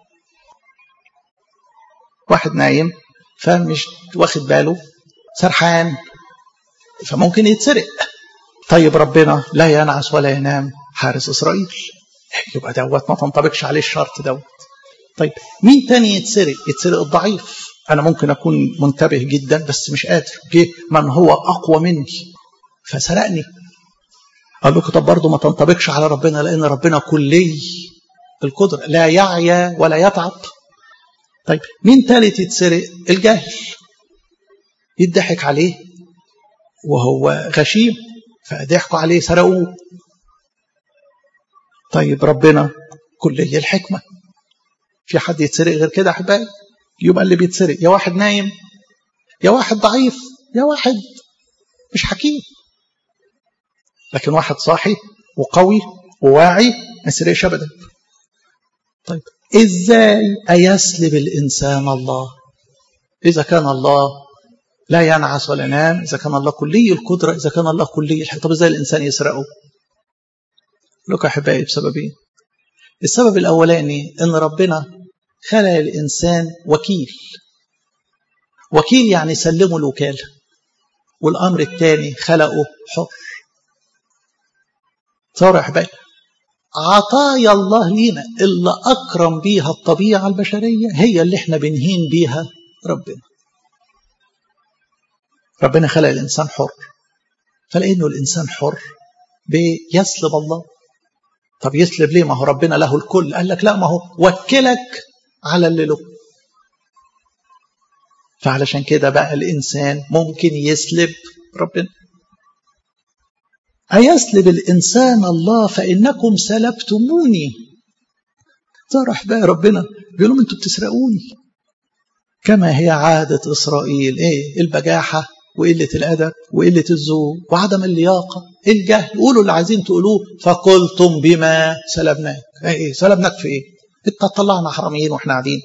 واحد نايم فمش واخد باله سرحان فممكن يتسرق طيب ربنا لا ينعس ولا ينام حارس إسرائيل يبقى دوت ما تنطبقش عليه الشرط دوت طيب مين تاني يتسرق يتسرق الضعيف أنا ممكن أكون منتبه جدا بس مش قادر جه من هو أقوى مني فسرقني قال لكم طب برضه ما تنطبقش على ربنا لأن ربنا كلي القدرة لا يعيا ولا يتعب طيب مين تالت يتسرق الجاهل يضحك عليه وهو غشيم فضحكوا عليه سرقوه طيب ربنا كلية الحكمة في حد يتسرق غير كده أحبائي يبقى اللي بيتسرق يا واحد نايم يا واحد ضعيف يا واحد مش حكيم لكن واحد صاحي وقوي وواعي ما يسرقش ابدا طيب ازاي ايسلب الانسان الله اذا كان الله لا ينعس ولا ينام إذا كان الله كلي القدرة إذا كان الله كلي الحكمة طب إزاي الإنسان يسرقه لك أحبائي بسببين السبب الأولاني إن ربنا خلق الإنسان وكيل وكيل يعني سلمه الوكالة والأمر الثاني خلقه حر صار أحبائي عطايا الله لينا اللي أكرم بيها الطبيعة البشرية هي اللي احنا بنهين بيها ربنا ربنا خلق الإنسان حر فلأنه الإنسان حر بيسلب الله طب يسلب ليه ما هو ربنا له الكل قال لك لا ما هو وكلك على اللي له فعلشان كده بقى الإنسان ممكن يسلب ربنا أيسلب الإنسان الله فإنكم سلبتموني طرح بقى ربنا بيقول لهم أنتوا بتسرقوني كما هي عادة إسرائيل إيه البجاحة وقلة الأدب وقلة الذوق وعدم اللياقة الجهل قولوا اللي عايزين تقولوه فقلتم بما سلبناك إيه سلبناك في إيه أنت طلعنا حراميين وإحنا قاعدين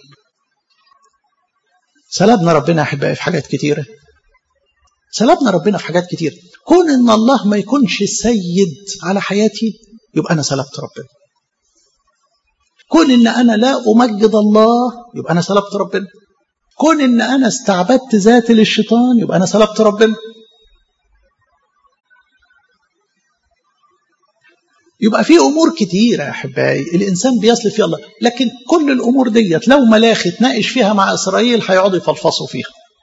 سلبنا ربنا أحبائي في حاجات كتيرة سلبنا ربنا في حاجات كتير كون ان الله ما يكونش سيد على حياتي يبقى انا سلبت ربنا كون ان انا لا امجد الله يبقى انا سلبت ربنا كون ان انا استعبدت ذاتي للشيطان يبقى انا سلبت ربنا يبقى في امور كتيره يا احبائي الانسان بيصل فيها الله لكن كل الامور ديت لو ملاخي تناقش فيها مع اسرائيل هيقعدوا يفلفصوا فيها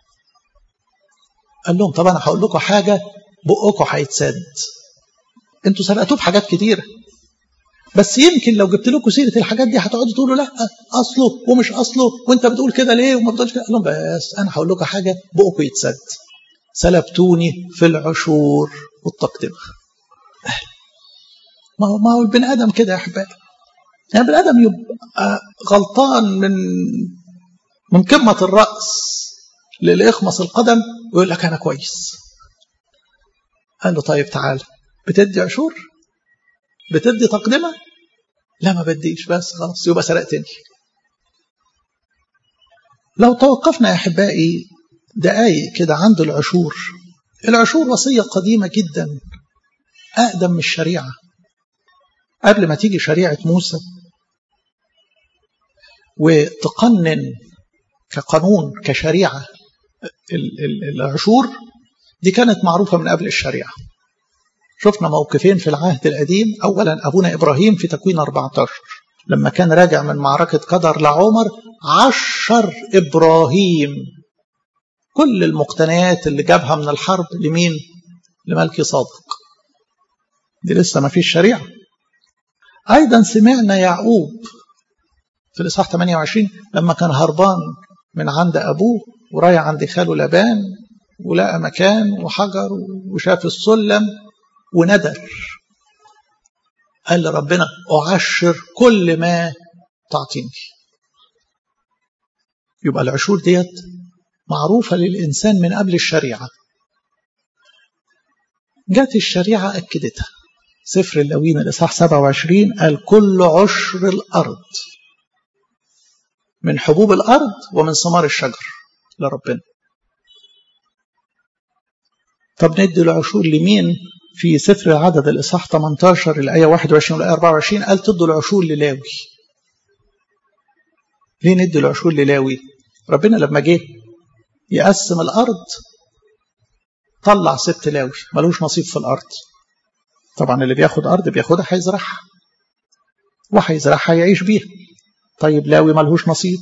قال لهم طب انا هقول لكم حاجه بقكم هيتسد انتوا سرقتوه بحاجات كتيره بس يمكن لو جبت لكم سيره الحاجات دي هتقعدوا تقولوا لا اصله ومش اصله وانت بتقول كده ليه وما بتقولش كده قال لهم بس انا هقول لكم حاجه بقكم يتسد سلبتوني في العشور والتقدمه ما هو ما هو البني ادم كده يا احبائي يعني البني ادم يبقى غلطان من من قمه الراس للإخمص القدم ويقول لك أنا كويس قال له طيب تعال بتدي عشور بتدي تقدمة لا ما بديش بس خلاص يبقى سرقتني لو توقفنا يا أحبائي دقايق كده عند العشور العشور وصية قديمة جدا أقدم من الشريعة قبل ما تيجي شريعة موسى وتقنن كقانون كشريعة العشور دي كانت معروفة من قبل الشريعة شفنا موقفين في العهد القديم أولا أبونا إبراهيم في تكوين 14 لما كان راجع من معركة قدر لعمر عشر إبراهيم كل المقتنيات اللي جابها من الحرب لمين لملكي صادق دي لسه ما فيش شريعة أيضا سمعنا يعقوب في الإصحاح 28 لما كان هربان من عند أبوه ورايح عند خاله لبان ولقى مكان وحجر وشاف السلم وندر قال لربنا أعشر كل ما تعطيني يبقى العشور ديت معروفة للإنسان من قبل الشريعة جت الشريعة أكدتها سفر اللوين الإصحاح 27 قال كل عشر الأرض من حبوب الأرض ومن ثمار الشجر لربنا طب ندي العشور لمين في سفر العدد الإصحاح 18 الآية 21 والآية 24 قال تدوا العشور للاوي ليه ندي العشور للاوي ربنا لما جه يقسم الأرض طلع ست لاوي ملوش نصيب في الأرض طبعا اللي بياخد أرض بياخدها هيزرعها وهيزرعها يعيش بيها طيب لاوي ملهوش نصيب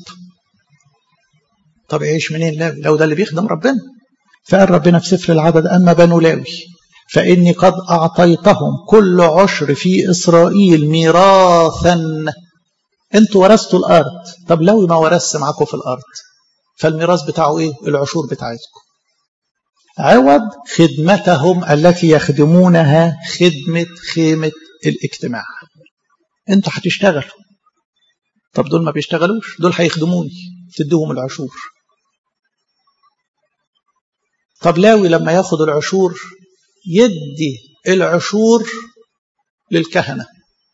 طب يعيش منين لاوي لو ده اللي بيخدم ربنا فقال ربنا في سفر العدد أما بنو لاوي فإني قد أعطيتهم كل عشر في إسرائيل ميراثا أنتوا ورثتوا الأرض طب لاوي ما ورثت معاكم في الأرض فالميراث بتاعه إيه العشور بتاعتكم عوض خدمتهم التي يخدمونها خدمة خيمة الاجتماع انتوا هتشتغلوا طب دول ما بيشتغلوش دول هيخدموني تدوهم العشور طب لاوي لما ياخد العشور يدي العشور للكهنة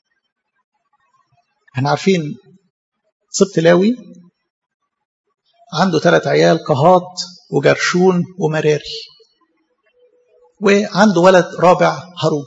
احنا عارفين سبط لاوي عنده ثلاث عيال قهات وجرشون ومراري وعنده ولد رابع هارون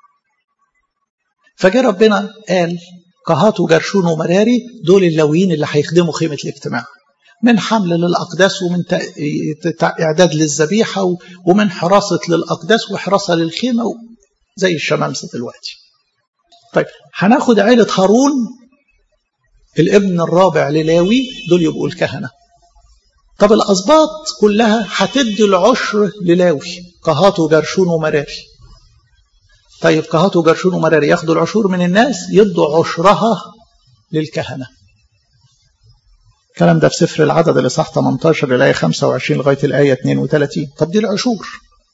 فجاء ربنا قال قهات وجرشون ومراري دول اللويين اللي هيخدموا خيمة الاجتماع من حمل للأقداس ومن إعداد للذبيحة ومن حراسة للأقداس وحراسة للخيمة زي الشمامسة دلوقتي طيب هناخد عيلة هارون الابن الرابع للاوي دول يبقوا الكهنة طب الأسباط كلها هتدي العشر للاوي قهات وجرشون ومراري طيب قهات وجرشون ومراري ياخدوا العشور من الناس يدوا عشرها للكهنة الكلام ده في سفر العدد الإصحاح 18 الآية 25 لغاية الآية 32 طب دي العشور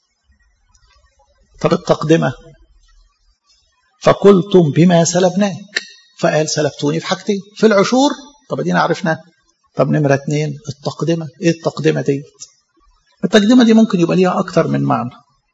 طب التقدمة فقلتم بما سلبناك فقال سلبتوني في حاجتين في العشور طب ادينا عرفنا طب نمرة اتنين التقدمة ايه التقدمة دي التقدمة دي ممكن يبقى ليها أكتر من معنى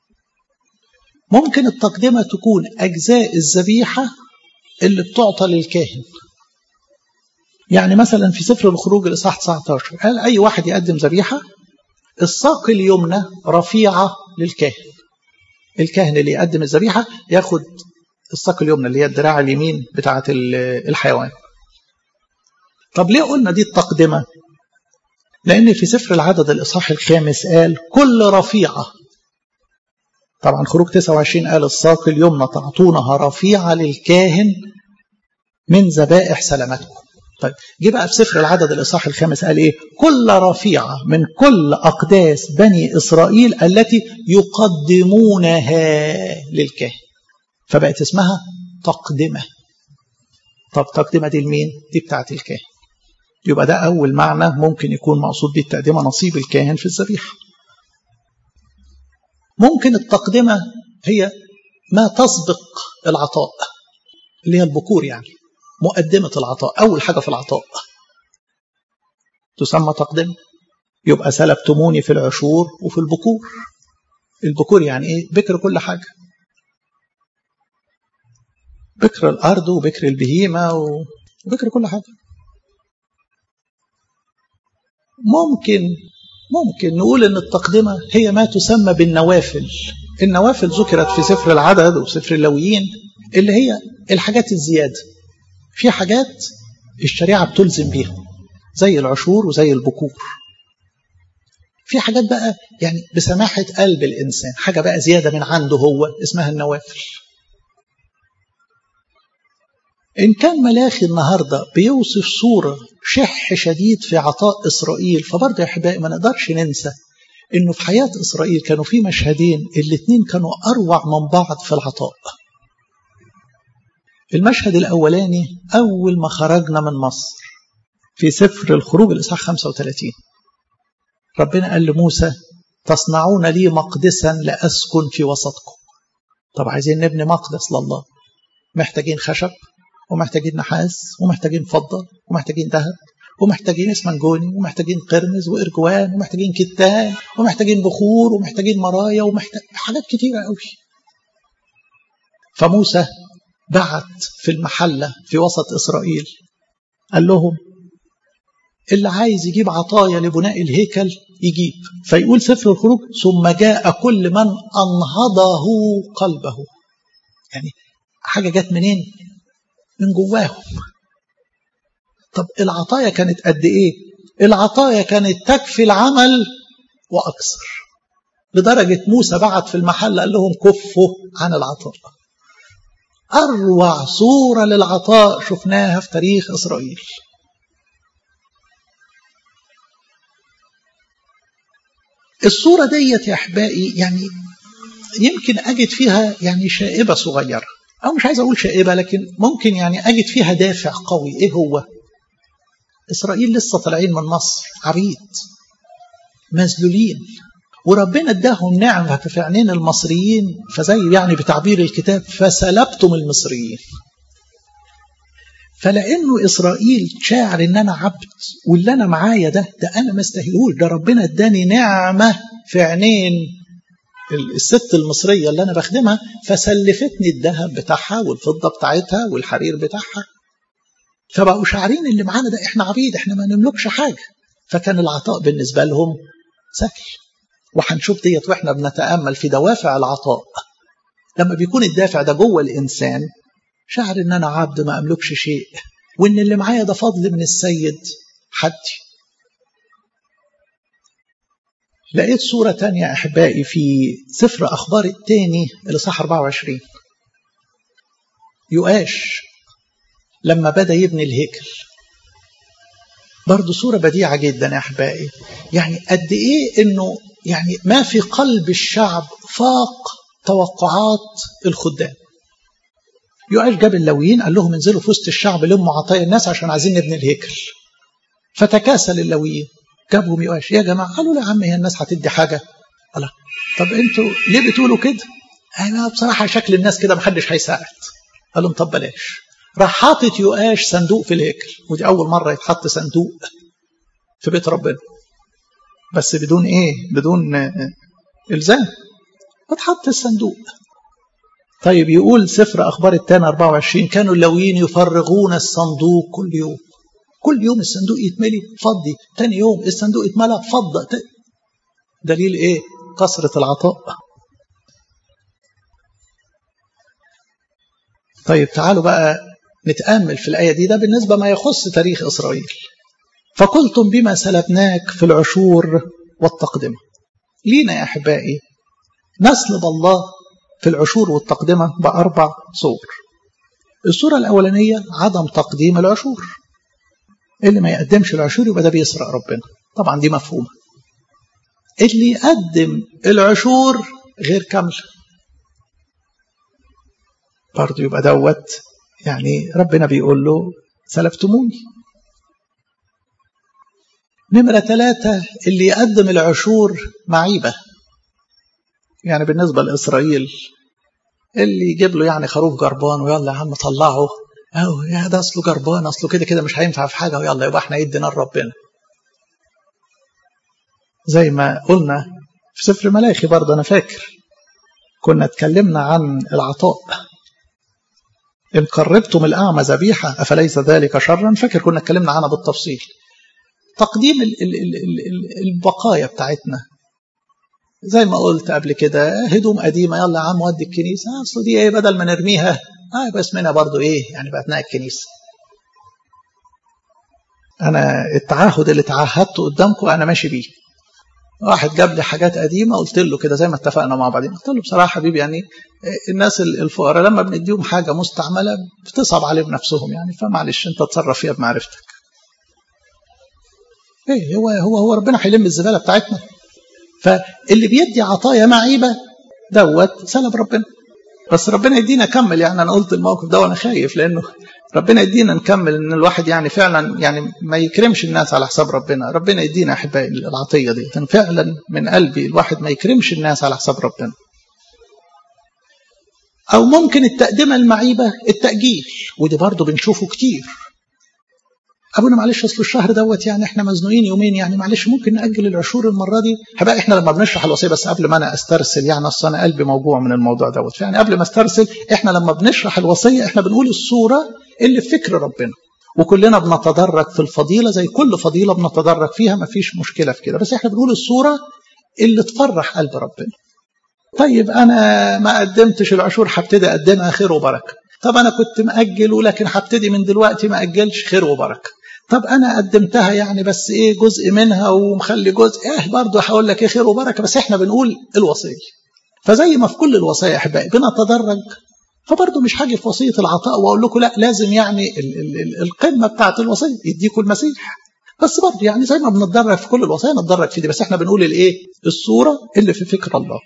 ممكن التقدمة تكون أجزاء الذبيحة اللي بتعطى للكاهن يعني مثلا في سفر الخروج الإصحاح 19 قال أي واحد يقدم ذبيحة الساق اليمنى رفيعة للكاهن الكاهن اللي يقدم الذبيحة ياخد الساق اليمنى اللي هي الدراع اليمين بتاعة الحيوان طب ليه قلنا دي التقدمة لأن في سفر العدد الإصحاح الخامس قال كل رفيعة طبعا خروج 29 قال الساق اليمنى تعطونها رفيعة للكاهن من ذبائح سلامتكم طيب جه بقى في سفر العدد الإصحاح الخامس قال إيه كل رفيعة من كل أقداس بني إسرائيل التي يقدمونها للكاهن فبقت اسمها تقدمة طب تقدمة دي لمين دي بتاعت الكاهن يبقى ده أول معنى ممكن يكون مقصود بيه التقدمة نصيب الكاهن في الذبيحة ممكن التقدمة هي ما تسبق العطاء اللي هي البكور يعني مقدمة العطاء أول حاجة في العطاء تسمى تقدمة يبقى سلبتموني في العشور وفي البكور البكور يعني إيه بكر كل حاجة بكر الأرض وبكر البهيمة وبكر كل حاجة ممكن ممكن نقول ان التقدمه هي ما تسمى بالنوافل النوافل ذكرت في سفر العدد وسفر اللويين اللي هي الحاجات الزياده في حاجات الشريعه بتلزم بيها زي العشور وزي البكور في حاجات بقى يعني بسماحه قلب الانسان حاجه بقى زياده من عنده هو اسمها النوافل إن كان ملاخي النهاردة بيوصف صورة شح شديد في عطاء إسرائيل فبرضه يا أحبائي ما نقدرش ننسى إنه في حياة إسرائيل كانوا في مشهدين الاتنين كانوا أروع من بعض في العطاء المشهد الأولاني أول ما خرجنا من مصر في سفر الخروج الإصحاح 35 ربنا قال لموسى تصنعون لي مقدسا لأسكن في وسطكم طب عايزين نبني مقدس لله محتاجين خشب ومحتاجين نحاس ومحتاجين فضة ومحتاجين ذهب ومحتاجين اسمنجوني ومحتاجين قرمز وإرجوان ومحتاجين كتان ومحتاجين بخور ومحتاجين مرايا ومحتاج حاجات كتيرة قوي فموسى بعت في المحلة في وسط إسرائيل قال لهم اللي عايز يجيب عطايا لبناء الهيكل يجيب فيقول سفر الخروج ثم جاء كل من أنهضه قلبه يعني حاجة جت منين من جواهم طب العطايا كانت قد ايه العطايا كانت تكفي العمل واكثر لدرجة موسى بعت في المحل قال لهم كفوا عن العطاء أروع صورة للعطاء شفناها في تاريخ إسرائيل الصورة ديت يا أحبائي يعني يمكن أجد فيها يعني شائبة صغيرة أو مش عايز أقول شائبة لكن ممكن يعني أجد فيها دافع قوي إيه هو إسرائيل لسه طالعين من مصر عبيد مذلولين وربنا اداهم نعمة في عينين المصريين فزي يعني بتعبير الكتاب فسلبتم المصريين فلانه اسرائيل شاعر ان انا عبد واللي انا معايا ده ده انا ما استاهلوش ده ربنا اداني نعمه في عينين الست المصريه اللي انا بخدمها فسلفتني الذهب بتاعها والفضه بتاعتها والحرير بتاعها فبقوا شاعرين اللي معانا ده احنا عبيد احنا ما نملكش حاجه فكان العطاء بالنسبه لهم سهل وهنشوف ديت واحنا بنتامل في دوافع العطاء لما بيكون الدافع ده جوه الانسان شعر ان انا عبد ما املكش شيء وان اللي معايا ده فضل من السيد حدي لقيت صورة تانية أحبائي في سفر أخبار التاني اللي صح 24 يؤاش لما بدأ يبني الهيكل برضه صورة بديعة جدا يا أحبائي يعني قد إيه إنه يعني ما في قلب الشعب فاق توقعات الخدام يؤاش جاب اللويين قال لهم انزلوا في وسط الشعب لموا عطايا الناس عشان عايزين نبني الهيكل فتكاسل اللويين جابهم يؤاش يا جماعة قالوا لا يا عم هي الناس هتدي حاجة الله طب انتوا ليه بتقولوا كده انا بصراحة شكل الناس كده محدش هيساعد قال لهم طب بلاش راح حاطط يؤاش صندوق في الهيكل ودي أول مرة يتحط صندوق في بيت ربنا بس بدون إيه بدون إلزام فتحط الصندوق طيب يقول سفر أخبار التاني 24 كانوا اللويين يفرغون الصندوق كل يوم كل يوم الصندوق يتملي فضي تاني يوم الصندوق يتملى فضة دليل إيه كثرة العطاء طيب تعالوا بقى نتأمل في الآية دي ده بالنسبة ما يخص تاريخ إسرائيل فقلتم بما سلبناك في العشور والتقدمة لينا يا أحبائي نسلب الله في العشور والتقدمة بأربع صور الصورة الأولانية عدم تقديم العشور اللي ما يقدمش العشور يبقى ده بيسرق ربنا طبعا دي مفهومة اللي يقدم العشور غير كاملة برضه يبقى دوت يعني ربنا بيقول له سلفتموني نمرة ثلاثة اللي يقدم العشور معيبة يعني بالنسبة لإسرائيل اللي يجيب له يعني خروف جربان ويلا يا عم طلعه أو يا ده أصله جربان أصله كده كده مش هينفع في حاجة ويلا يبقى احنا يدينا لربنا زي ما قلنا في سفر ملاخي برضه أنا فاكر كنا اتكلمنا عن العطاء إن قربتم الأعمى ذبيحة أفليس ذلك شرا فاكر كنا اتكلمنا عنها بالتفصيل تقديم ال ال ال ال البقايا بتاعتنا زي ما قلت قبل كده هدوم قديمة يلا يا عم ودي الكنيسة أصل دي إيه بدل ما نرميها آه يبقى اسمنا برضو إيه يعني بقتنا الكنيسة أنا التعهد اللي تعهدته قدامكم أنا ماشي بيه واحد جاب لي حاجات قديمة قلت له كده زي ما اتفقنا مع بعضين قلت له بصراحة حبيبي يعني الناس الفقراء لما بنديهم حاجة مستعملة بتصعب عليهم نفسهم يعني فمعلش انت تصرف فيها بمعرفتك ايه هو هو هو ربنا هيلم الزبالة بتاعتنا فاللي بيدي عطايا معيبة دوت سلب ربنا بس ربنا يدينا كمل يعني انا قلت الموقف ده وانا خايف لانه ربنا يدينا نكمل ان الواحد يعني فعلا يعني ما يكرمش الناس على حساب ربنا ربنا يدينا احبائي العطيه دي فعلا من قلبي الواحد ما يكرمش الناس على حساب ربنا او ممكن التقدمه المعيبه التاجيل ودي برضه بنشوفه كتير ابونا معلش اصل الشهر دوت يعني احنا مزنوقين يومين يعني معلش ممكن ناجل العشور المره دي هبقى احنا لما بنشرح الوصيه بس قبل ما انا استرسل يعني اصل انا قلبي موجوع من الموضوع دوت يعني قبل ما استرسل احنا لما بنشرح الوصيه احنا بنقول الصوره اللي في فكر ربنا وكلنا بنتدرج في الفضيله زي كل فضيله بنتدرج فيها ما فيش مشكله في كده بس احنا بنقول الصوره اللي تفرح قلب ربنا طيب انا ما قدمتش العشور هبتدي اقدمها خير وبركه طب انا كنت ماجل ولكن هبتدي من دلوقتي ما اجلش خير وبركه طب انا قدمتها يعني بس ايه جزء منها ومخلي جزء ايه برضه هقول لك ايه خير وبركه بس احنا بنقول الوصيه فزي ما في كل الوصايا احبائي بنتدرج فبرضه مش هاجي في وصيه العطاء واقول لكم لا لازم يعني ال ال ال القمه بتاعه الوصيه يديكم المسيح بس برضه يعني زي ما بنتدرج في كل الوصايا نتدرج في دي بس احنا بنقول الايه الصوره اللي في فكر الله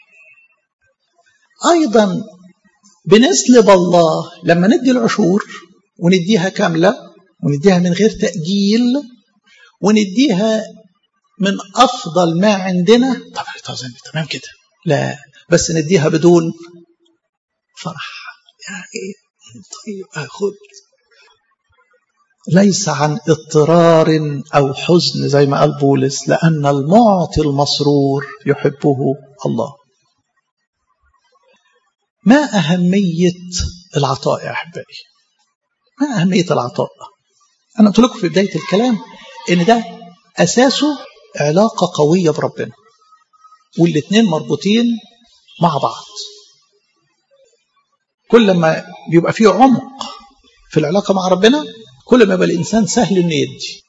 ايضا بنسلب الله لما ندي العشور ونديها كامله ونديها من غير تأجيل ونديها من أفضل ما عندنا طبعا تمام كده لا بس نديها بدون فرح يعني طيب أخذ ليس عن اضطرار أو حزن زي ما قال بولس لأن المعطي المسرور يحبه الله ما أهمية العطاء يا أحبائي ما أهمية العطاء أنا قلت لكم في بداية الكلام إن ده أساسه علاقة قوية بربنا والاثنين مربوطين مع بعض كل ما بيبقى فيه عمق في العلاقة مع ربنا كل ما يبقى الإنسان سهل إنه يدي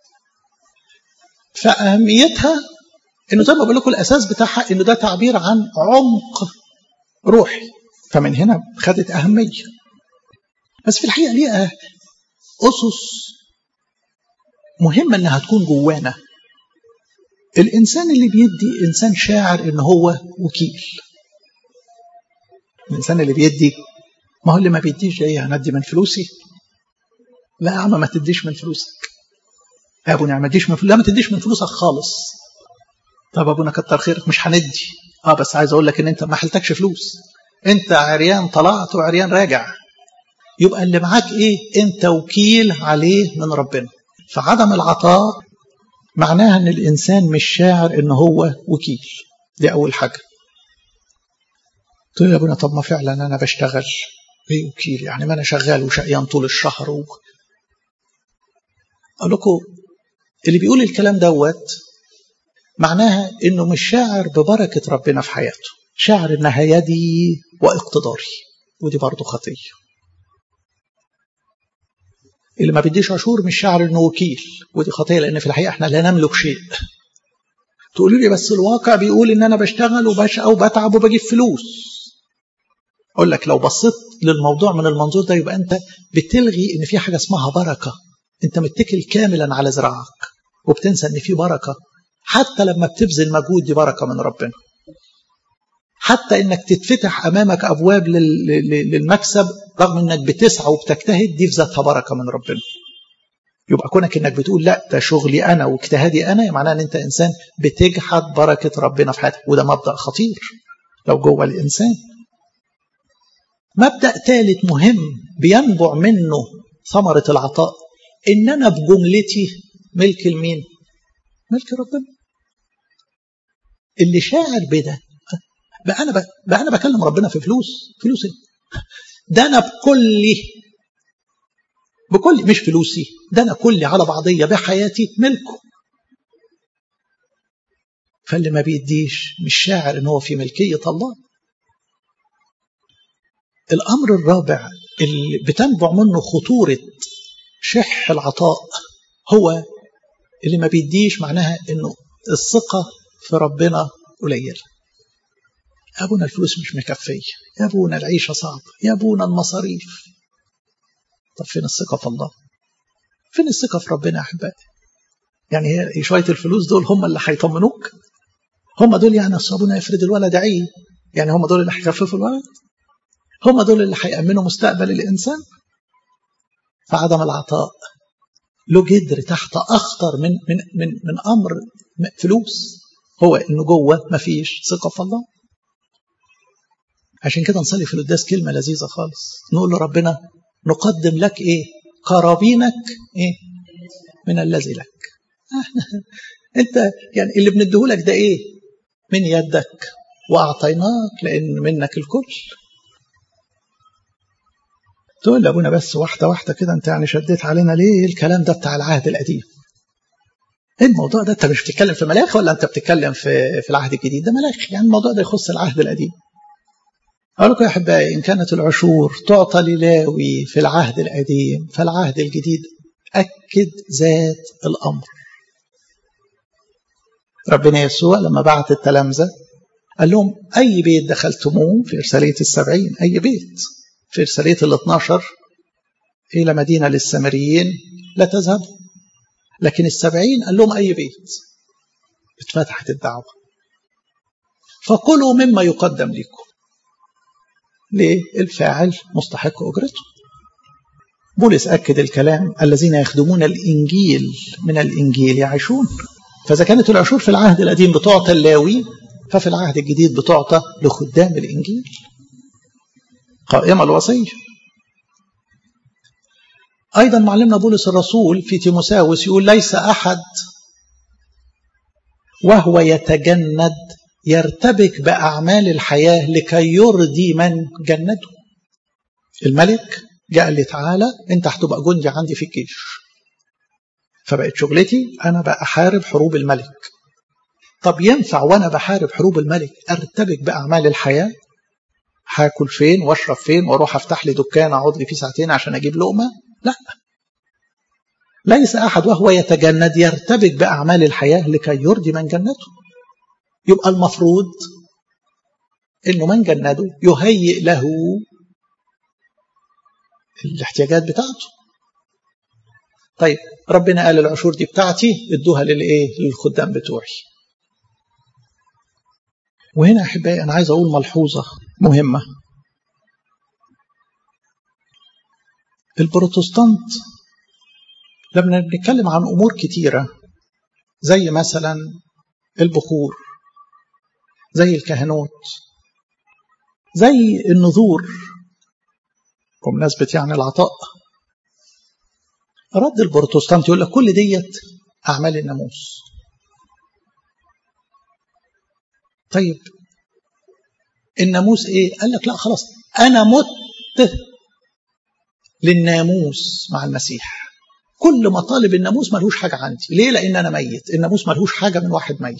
فأهميتها إنه زي ما بقول لكم الأساس بتاعها إنه ده تعبير عن عمق روحي فمن هنا خدت أهمية بس في الحقيقة ليها أسس مهمة إنها تكون جوانا الإنسان اللي بيدي إنسان شاعر إن هو وكيل الإنسان اللي بيدي ما هو اللي ما بيديش إيه هندي من فلوسي لا يا عم ما تديش من فلوسك يا ابونا ما تديش من فلوسك لا ما تديش من فلوسك خالص طب ابونا كتر خيرك مش هندي اه بس عايز اقول لك ان انت ما حلتكش فلوس انت عريان طلعت وعريان راجع يبقى اللي معاك ايه انت وكيل عليه من ربنا فعدم العطاء معناها ان الانسان مش شاعر ان هو وكيل دي اول حاجه تقول يا ابونا طب ما فعلا انا بشتغل ايه وكيل يعني ما انا شغال وشقيان طول الشهر و... اقول لكم اللي بيقول الكلام دوت معناها انه مش شاعر ببركه ربنا في حياته شاعر انها يدي واقتداري ودي برضه خطيه اللي ما بيديش عشور مش شاعر انه وكيل ودي خطيه لان في الحقيقه احنا لا نملك شيء تقولوا لي بس الواقع بيقول ان انا بشتغل وبشقى وبتعب وبجيب فلوس اقول لك لو بصيت للموضوع من المنظور ده يبقى انت بتلغي ان في حاجه اسمها بركه انت متكل كاملا على زراعك وبتنسى ان في بركه حتى لما بتبذل مجهود دي بركه من ربنا حتى انك تتفتح امامك ابواب للمكسب رغم انك بتسعى وبتجتهد دي في ذاتها بركه من ربنا يبقى كونك انك بتقول لا ده شغلي انا واجتهادي انا معناه ان انت انسان بتجحد بركه ربنا في حياتك وده مبدا خطير لو جوه الانسان مبدا ثالث مهم بينبع منه ثمره العطاء ان انا بجملتي ملك المين ملك ربنا اللي شاعر بده بقى انا بقى انا بكلم ربنا في فلوس فلوس ده انا بكلي بكلي مش فلوسي ده انا كلي على بعضيه بحياتي ملكه فاللي ما بيديش مش شاعر ان هو في ملكيه الله الامر الرابع اللي بتنبع منه خطوره شح العطاء هو اللي ما بيديش معناها انه الثقه في ربنا قليله يا ابونا الفلوس مش مكفيه يا ابونا العيشه صعبه يا ابونا المصاريف طب فين الثقه في الله فين الثقه في ربنا يا احبائي يعني هي شويه الفلوس دول هم اللي هيطمنوك هم دول يعني اصل ابونا يفرد الولد عيه يعني هم دول اللي هيخففوا الولد هم دول اللي هيأمنوا مستقبل الإنسان فعدم العطاء له جدر تحت أخطر من من من من أمر فلوس هو إنه جوه مفيش ثقة في الله عشان كده نصلي في القداس كلمة لذيذة خالص نقول لربنا نقدم لك إيه قرابينك إيه من الذي لك أنت يعني اللي بنديهولك ده إيه من يدك وأعطيناك لأن منك الكل تقول لابونا بس واحدة واحدة كده انت يعني شديت علينا ليه الكلام ده بتاع العهد القديم ايه الموضوع ده انت مش بتتكلم في ملاخ ولا انت بتتكلم في في العهد الجديد ده ملاخ يعني الموضوع ده يخص العهد القديم أقول لكم يا أحبائي إن كانت العشور تعطى للاوي في العهد القديم فالعهد الجديد أكد ذات الأمر ربنا يسوع لما بعت التلامذة قال لهم أي بيت دخلتموه في إرسالية السبعين أي بيت في إرسالية ال 12 إلى مدينة للسامريين لا تذهبوا لكن السبعين قال لهم أي بيت اتفتحت الدعوة فكلوا مما يقدم لكم ليه؟ الفاعل مستحق أجرته بولس أكد الكلام الذين يخدمون الإنجيل من الإنجيل يعيشون فإذا كانت العشور في العهد القديم بتعطى اللاوي ففي العهد الجديد بتعطى لخدام الإنجيل قائمة الوصية أيضا معلمنا بولس الرسول في تيموساوس يقول ليس أحد وهو يتجند يرتبك بأعمال الحياة لكي يرضي من جنده الملك جاء لي تعالى انت هتبقى جندي عندي في الجيش فبقت شغلتي انا بقى احارب حروب الملك طب ينفع وانا بحارب حروب الملك ارتبك باعمال الحياه هاكل فين واشرب فين واروح افتح لي دكان اقعد لي فيه ساعتين عشان اجيب لقمه لا ليس احد وهو يتجند يرتبك باعمال الحياه لكي يرضي من جنته يبقى المفروض انه من جنده يهيئ له الاحتياجات بتاعته طيب ربنا قال العشور دي بتاعتي ادوها للايه للخدام بتوعي وهنا احبائي انا عايز اقول ملحوظه مهمه البروتستانت لما بنتكلم عن امور كتيره زي مثلا البخور زي الكهنوت زي النذور بمناسبة يعني العطاء رد البروتستانت يقول لك كل ديت أعمال الناموس طيب الناموس ايه قال لك لا خلاص انا مت للناموس مع المسيح كل مطالب الناموس ملهوش حاجة عندي ليه لأن أنا ميت الناموس ملهوش حاجة من واحد ميت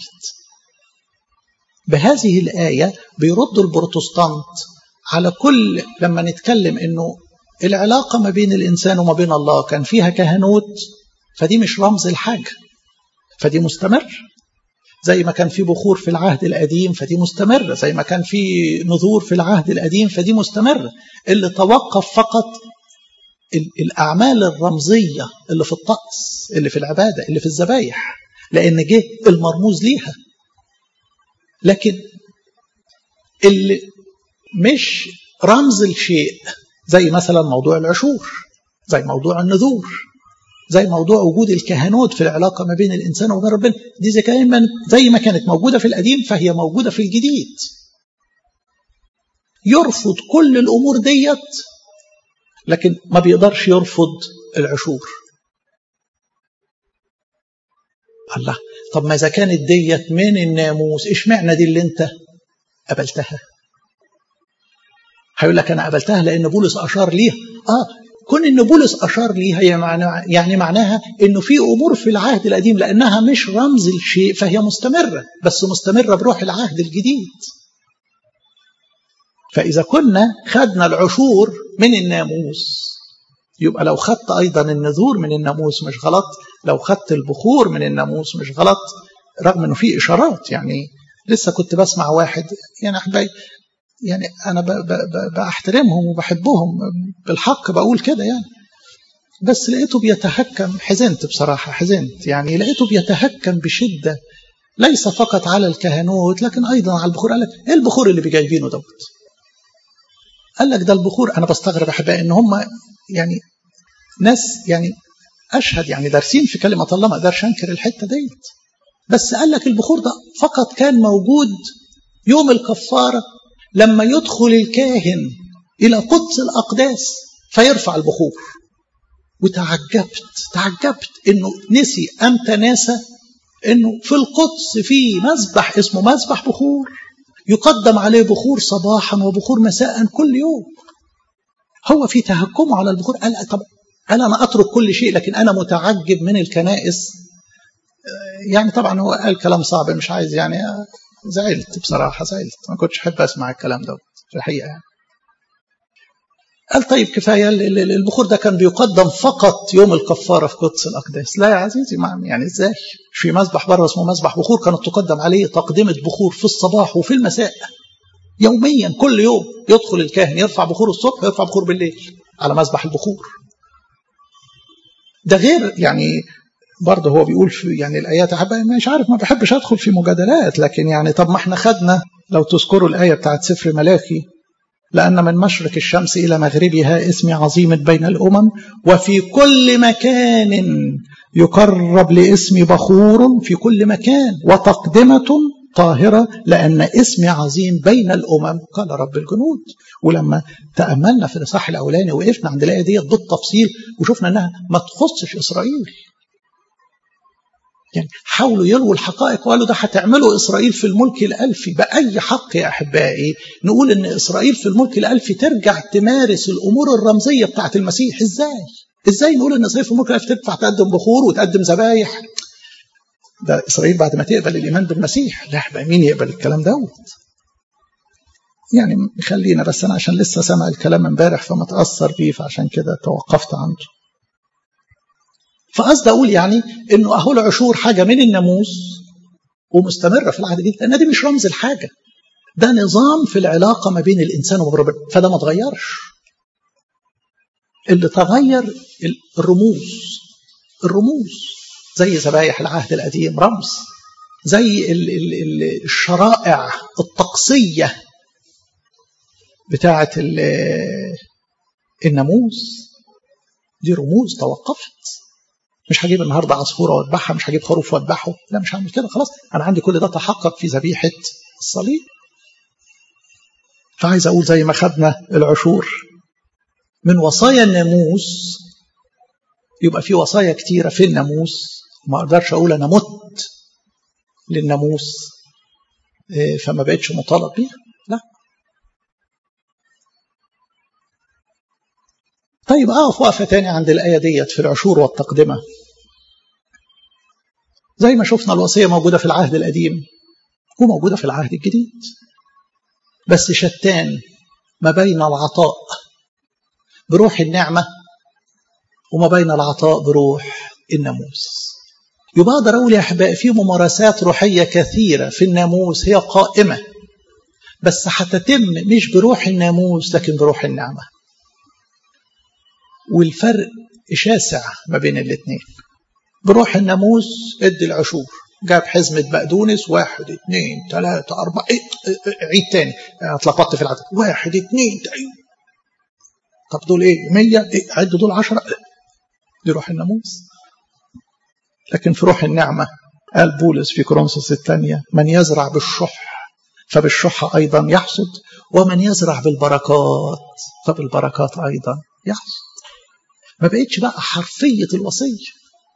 بهذه الآية بيرد البروتستانت على كل لما نتكلم انه العلاقة ما بين الإنسان وما بين الله كان فيها كهنوت فدي مش رمز الحاجة فدي مستمر زي ما كان في بخور في العهد القديم فدي مستمرة زي ما كان في نذور في العهد القديم فدي مستمرة اللي توقف فقط الأعمال الرمزية اللي في الطقس اللي في العبادة اللي في الذبايح لأن جه المرموز ليها لكن اللي مش رمز الشيء زي مثلا موضوع العشور زي موضوع النذور زي موضوع وجود الكهنوت في العلاقة ما بين الإنسان وبين ربنا دي زي, زي ما كانت موجودة في القديم فهي موجودة في الجديد يرفض كل الأمور ديت لكن ما بيقدرش يرفض العشور الله طب ما إذا كانت ديت من الناموس إيش معنى دي اللي أنت قبلتها هيقول لك أنا قبلتها لأن بولس أشار ليها آه كون ان بولس اشار ليها يعني معناها انه في امور في العهد القديم لانها مش رمز الشيء فهي مستمره بس مستمره بروح العهد الجديد فاذا كنا خدنا العشور من الناموس يبقى لو خدت ايضا النذور من الناموس مش غلط لو خدت البخور من الناموس مش غلط رغم انه في اشارات يعني لسه كنت بسمع واحد يعني احبائي يعني أنا بحترمهم وبحبهم بالحق بقول كده يعني بس لقيته بيتهكم حزنت بصراحة حزنت يعني لقيته بيتهكم بشدة ليس فقط على الكهنوت لكن أيضا على البخور قال لك إيه البخور اللي بيجايبينه دوت قال لك ده البخور أنا بستغرب أحبائي إن هم يعني ناس يعني أشهد يعني دارسين في كلمة الله ما أقدرش أنكر الحتة ديت بس قال لك البخور ده فقط كان موجود يوم الكفارة لما يدخل الكاهن إلى قدس الأقداس فيرفع البخور وتعجبت تعجبت إنه نسي أم تناسى إنه في القدس في مسبح اسمه مسبح بخور يقدم عليه بخور صباحا وبخور مساء كل يوم هو في تهكمه على البخور قال طب قال أنا أترك كل شيء لكن أنا متعجب من الكنائس يعني طبعا هو قال كلام صعب مش عايز يعني زعلت بصراحة زعلت ما كنتش أحب أسمع الكلام ده في الحقيقة يعني. قال طيب كفاية البخور ده كان بيقدم فقط يوم الكفارة في قدس الأقداس لا يا عزيزي ما يعني إزاي في مسبح بره اسمه مسبح بخور كانت تقدم عليه تقدمة بخور في الصباح وفي المساء يوميا كل يوم يدخل الكاهن يرفع بخور الصبح ويرفع بخور بالليل على مسبح البخور ده غير يعني برضه هو بيقول في يعني الايات مش عارف ما بحبش ادخل في مجادلات لكن يعني طب ما احنا خدنا لو تذكروا الايه بتاعت سفر ملاكي لان من مشرق الشمس الى مغربها اسمي عظيم بين الامم وفي كل مكان يقرب لاسمي بخور في كل مكان وتقدمه طاهره لان اسمي عظيم بين الامم قال رب الجنود ولما تاملنا في الاصحاح الاولاني وقفنا عند الايه ديت بالتفصيل وشفنا انها ما تخصش اسرائيل يعني حاولوا يلووا الحقائق وقالوا ده هتعملوا إسرائيل في الملك الألفي بأي حق يا أحبائي نقول إن إسرائيل في الملك الألفي ترجع تمارس الأمور الرمزية بتاعت المسيح إزاي؟ إزاي نقول إن إسرائيل في الملك الألفي تدفع تقدم بخور وتقدم ذبايح ده إسرائيل بعد ما تقبل الإيمان بالمسيح لا بقى مين يقبل الكلام دوت يعني خلينا بس أنا عشان لسه سامع الكلام امبارح فما تأثر بيه فعشان كده توقفت عنده فقصد أقول يعني إنه أهو العشور حاجة من الناموس ومستمرة في العهد الجديد لأن دي مش رمز الحاجة ده نظام في العلاقة ما بين الإنسان وربنا فده ما تغيرش اللي تغير الرموز الرموز زي ذبايح العهد القديم رمز زي ال ال ال الشرائع الطقسية بتاعة الناموس دي رموز توقفت مش هجيب النهارده عصفوره واذبحها مش هجيب خروف واذبحه لا مش هعمل كده خلاص انا عندي كل ده تحقق في ذبيحه الصليب فعايز اقول زي ما خدنا العشور من وصايا الناموس يبقى في وصايا كتيره في الناموس ما اقدرش اقول انا مت للناموس فما بقتش مطالب بيها لا طيب اقف وقفه تاني عند الايه ديت في العشور والتقدمه زي ما شفنا الوصيه موجوده في العهد القديم وموجوده في العهد الجديد بس شتان ما بين العطاء بروح النعمه وما بين العطاء بروح الناموس يبقى اقدر اقول يا احبائي في ممارسات روحيه كثيره في الناموس هي قائمه بس هتتم مش بروح الناموس لكن بروح النعمه والفرق شاسع ما بين الاثنين بروح الناموس ادي العشور جاب حزمة بقدونس واحد اثنين ثلاثة أربعة إيه عيد تاني اتلخبطت في العدد واحد اثنين طب دول ايه مية إيه عد دول عشرة دي روح الناموس لكن في روح النعمة قال بولس في كورنثوس الثانية من يزرع بالشح فبالشح أيضا يحصد ومن يزرع بالبركات فبالبركات أيضا يحصد ما بقتش بقى حرفية الوصية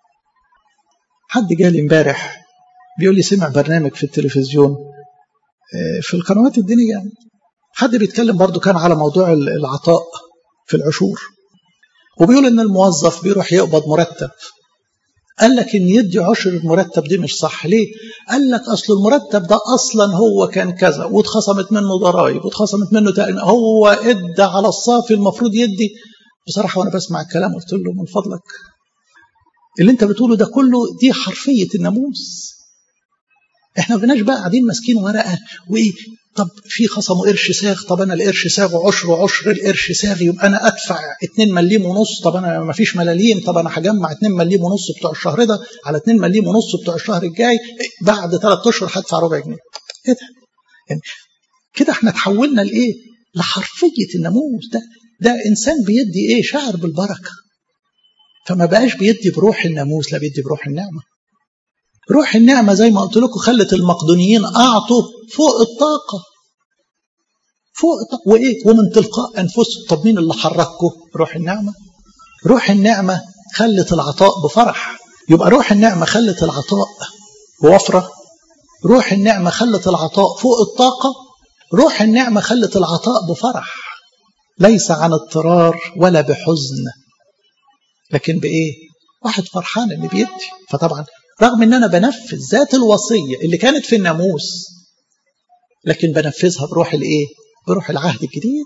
حد جالي امبارح بيقول لي سمع برنامج في التلفزيون في القنوات الدينية يعني حد بيتكلم برضو كان على موضوع العطاء في العشور وبيقول ان الموظف بيروح يقبض مرتب قال لك ان يدي عشر المرتب دي مش صح ليه قال لك اصل المرتب ده اصلا هو كان كذا واتخصمت منه ضرائب واتخصمت منه تأن هو ادى على الصافي المفروض يدي بصراحه وانا بسمع الكلام قلت له من فضلك اللي انت بتقوله ده كله دي حرفيه الناموس احنا ما بقيناش بقى قاعدين ماسكين ورقه وايه طب في خصموا قرش ساغ طب انا القرش ساغ وعشر وعشر القرش ساغ يبقى انا ادفع 2 مليم ونص طب انا ما فيش ملاليم طب انا هجمع 2 مليم ونص بتوع الشهر ده على 2 مليم ونص بتوع الشهر الجاي بعد ثلاث اشهر هدفع ربع جنيه ايه ده؟ يعني كده احنا تحولنا لايه؟ لحرفيه الناموس ده ده انسان بيدي ايه؟ شعر بالبركه فما بقاش بيدي بروح الناموس لا بيدي بروح النعمه روح النعمة زي ما قلت لكم خلت المقدونيين أعطوا فوق الطاقة فوق الطاقة وإيه ومن تلقاء أنفسهم طب مين اللي حركه روح النعمة روح النعمة خلت العطاء بفرح يبقى روح النعمة خلت العطاء بوفرة روح النعمة خلت العطاء فوق الطاقة روح النعمة خلت العطاء بفرح ليس عن اضطرار ولا بحزن لكن بإيه واحد فرحان اللي بيدي فطبعا رغم ان انا بنفذ ذات الوصيه اللي كانت في الناموس لكن بنفذها بروح الايه بروح العهد الجديد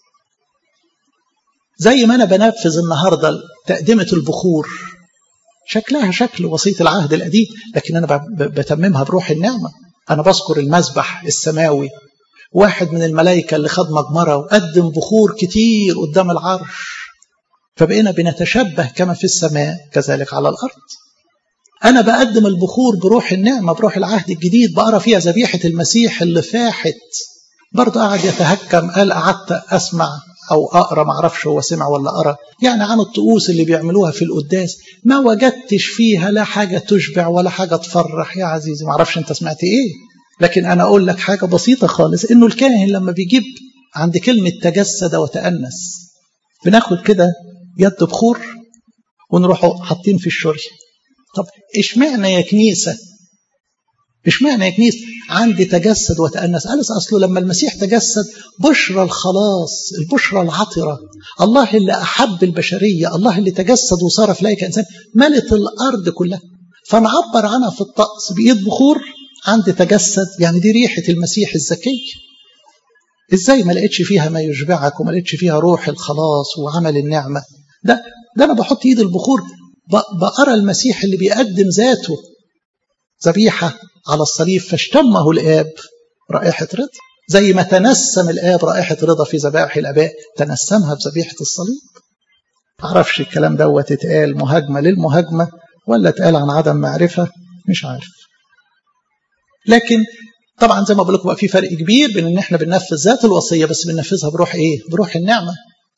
زي ما انا بنفذ النهارده تقدمه البخور شكلها شكل وصيه العهد القديم لكن انا بتممها بروح النعمه انا بذكر المذبح السماوي واحد من الملائكه اللي خد مجمره وقدم بخور كتير قدام العرش فبقينا بنتشبه كما في السماء كذلك على الارض أنا بقدم البخور بروح النعمة بروح العهد الجديد بقرا فيها ذبيحة المسيح اللي فاحت برضه قعد يتهكم قال قعدت أسمع أو أقرأ ما أعرفش هو سمع ولا قرأ يعني عن الطقوس اللي بيعملوها في القداس ما وجدتش فيها لا حاجة تشبع ولا حاجة تفرح يا عزيزي ما أعرفش أنت سمعت إيه لكن أنا أقول لك حاجة بسيطة خالص إنه الكاهن لما بيجيب عند كلمة تجسد وتأنس بناخد كده يد بخور ونروحوا حاطين في الشري طب اشمعنى يا كنيسه اشمعنى يا كنيسه عندي تجسد وتأنس قال اصله لما المسيح تجسد بشرى الخلاص البشرى العطره الله اللي احب البشريه الله اللي تجسد وصار في لايك انسان ملت الارض كلها فنعبر عنها في الطقس بإيد بخور عند تجسد يعني دي ريحة المسيح الزكي ازاي ما لقيتش فيها ما يشبعك وما لقيتش فيها روح الخلاص وعمل النعمة ده ده أنا بحط إيد البخور بقرا المسيح اللي بيقدم ذاته ذبيحة على الصليب فاشتمه الآب رائحة رضا زي ما تنسم الآب رائحة رضا في ذبائح الآباء تنسمها بذبيحة الصليب معرفش الكلام دوت اتقال مهاجمة للمهاجمة ولا اتقال عن عدم معرفة مش عارف لكن طبعا زي ما بقول لكم بقى في فرق كبير بين ان احنا بننفذ ذات الوصيه بس بننفذها بروح ايه؟ بروح النعمه.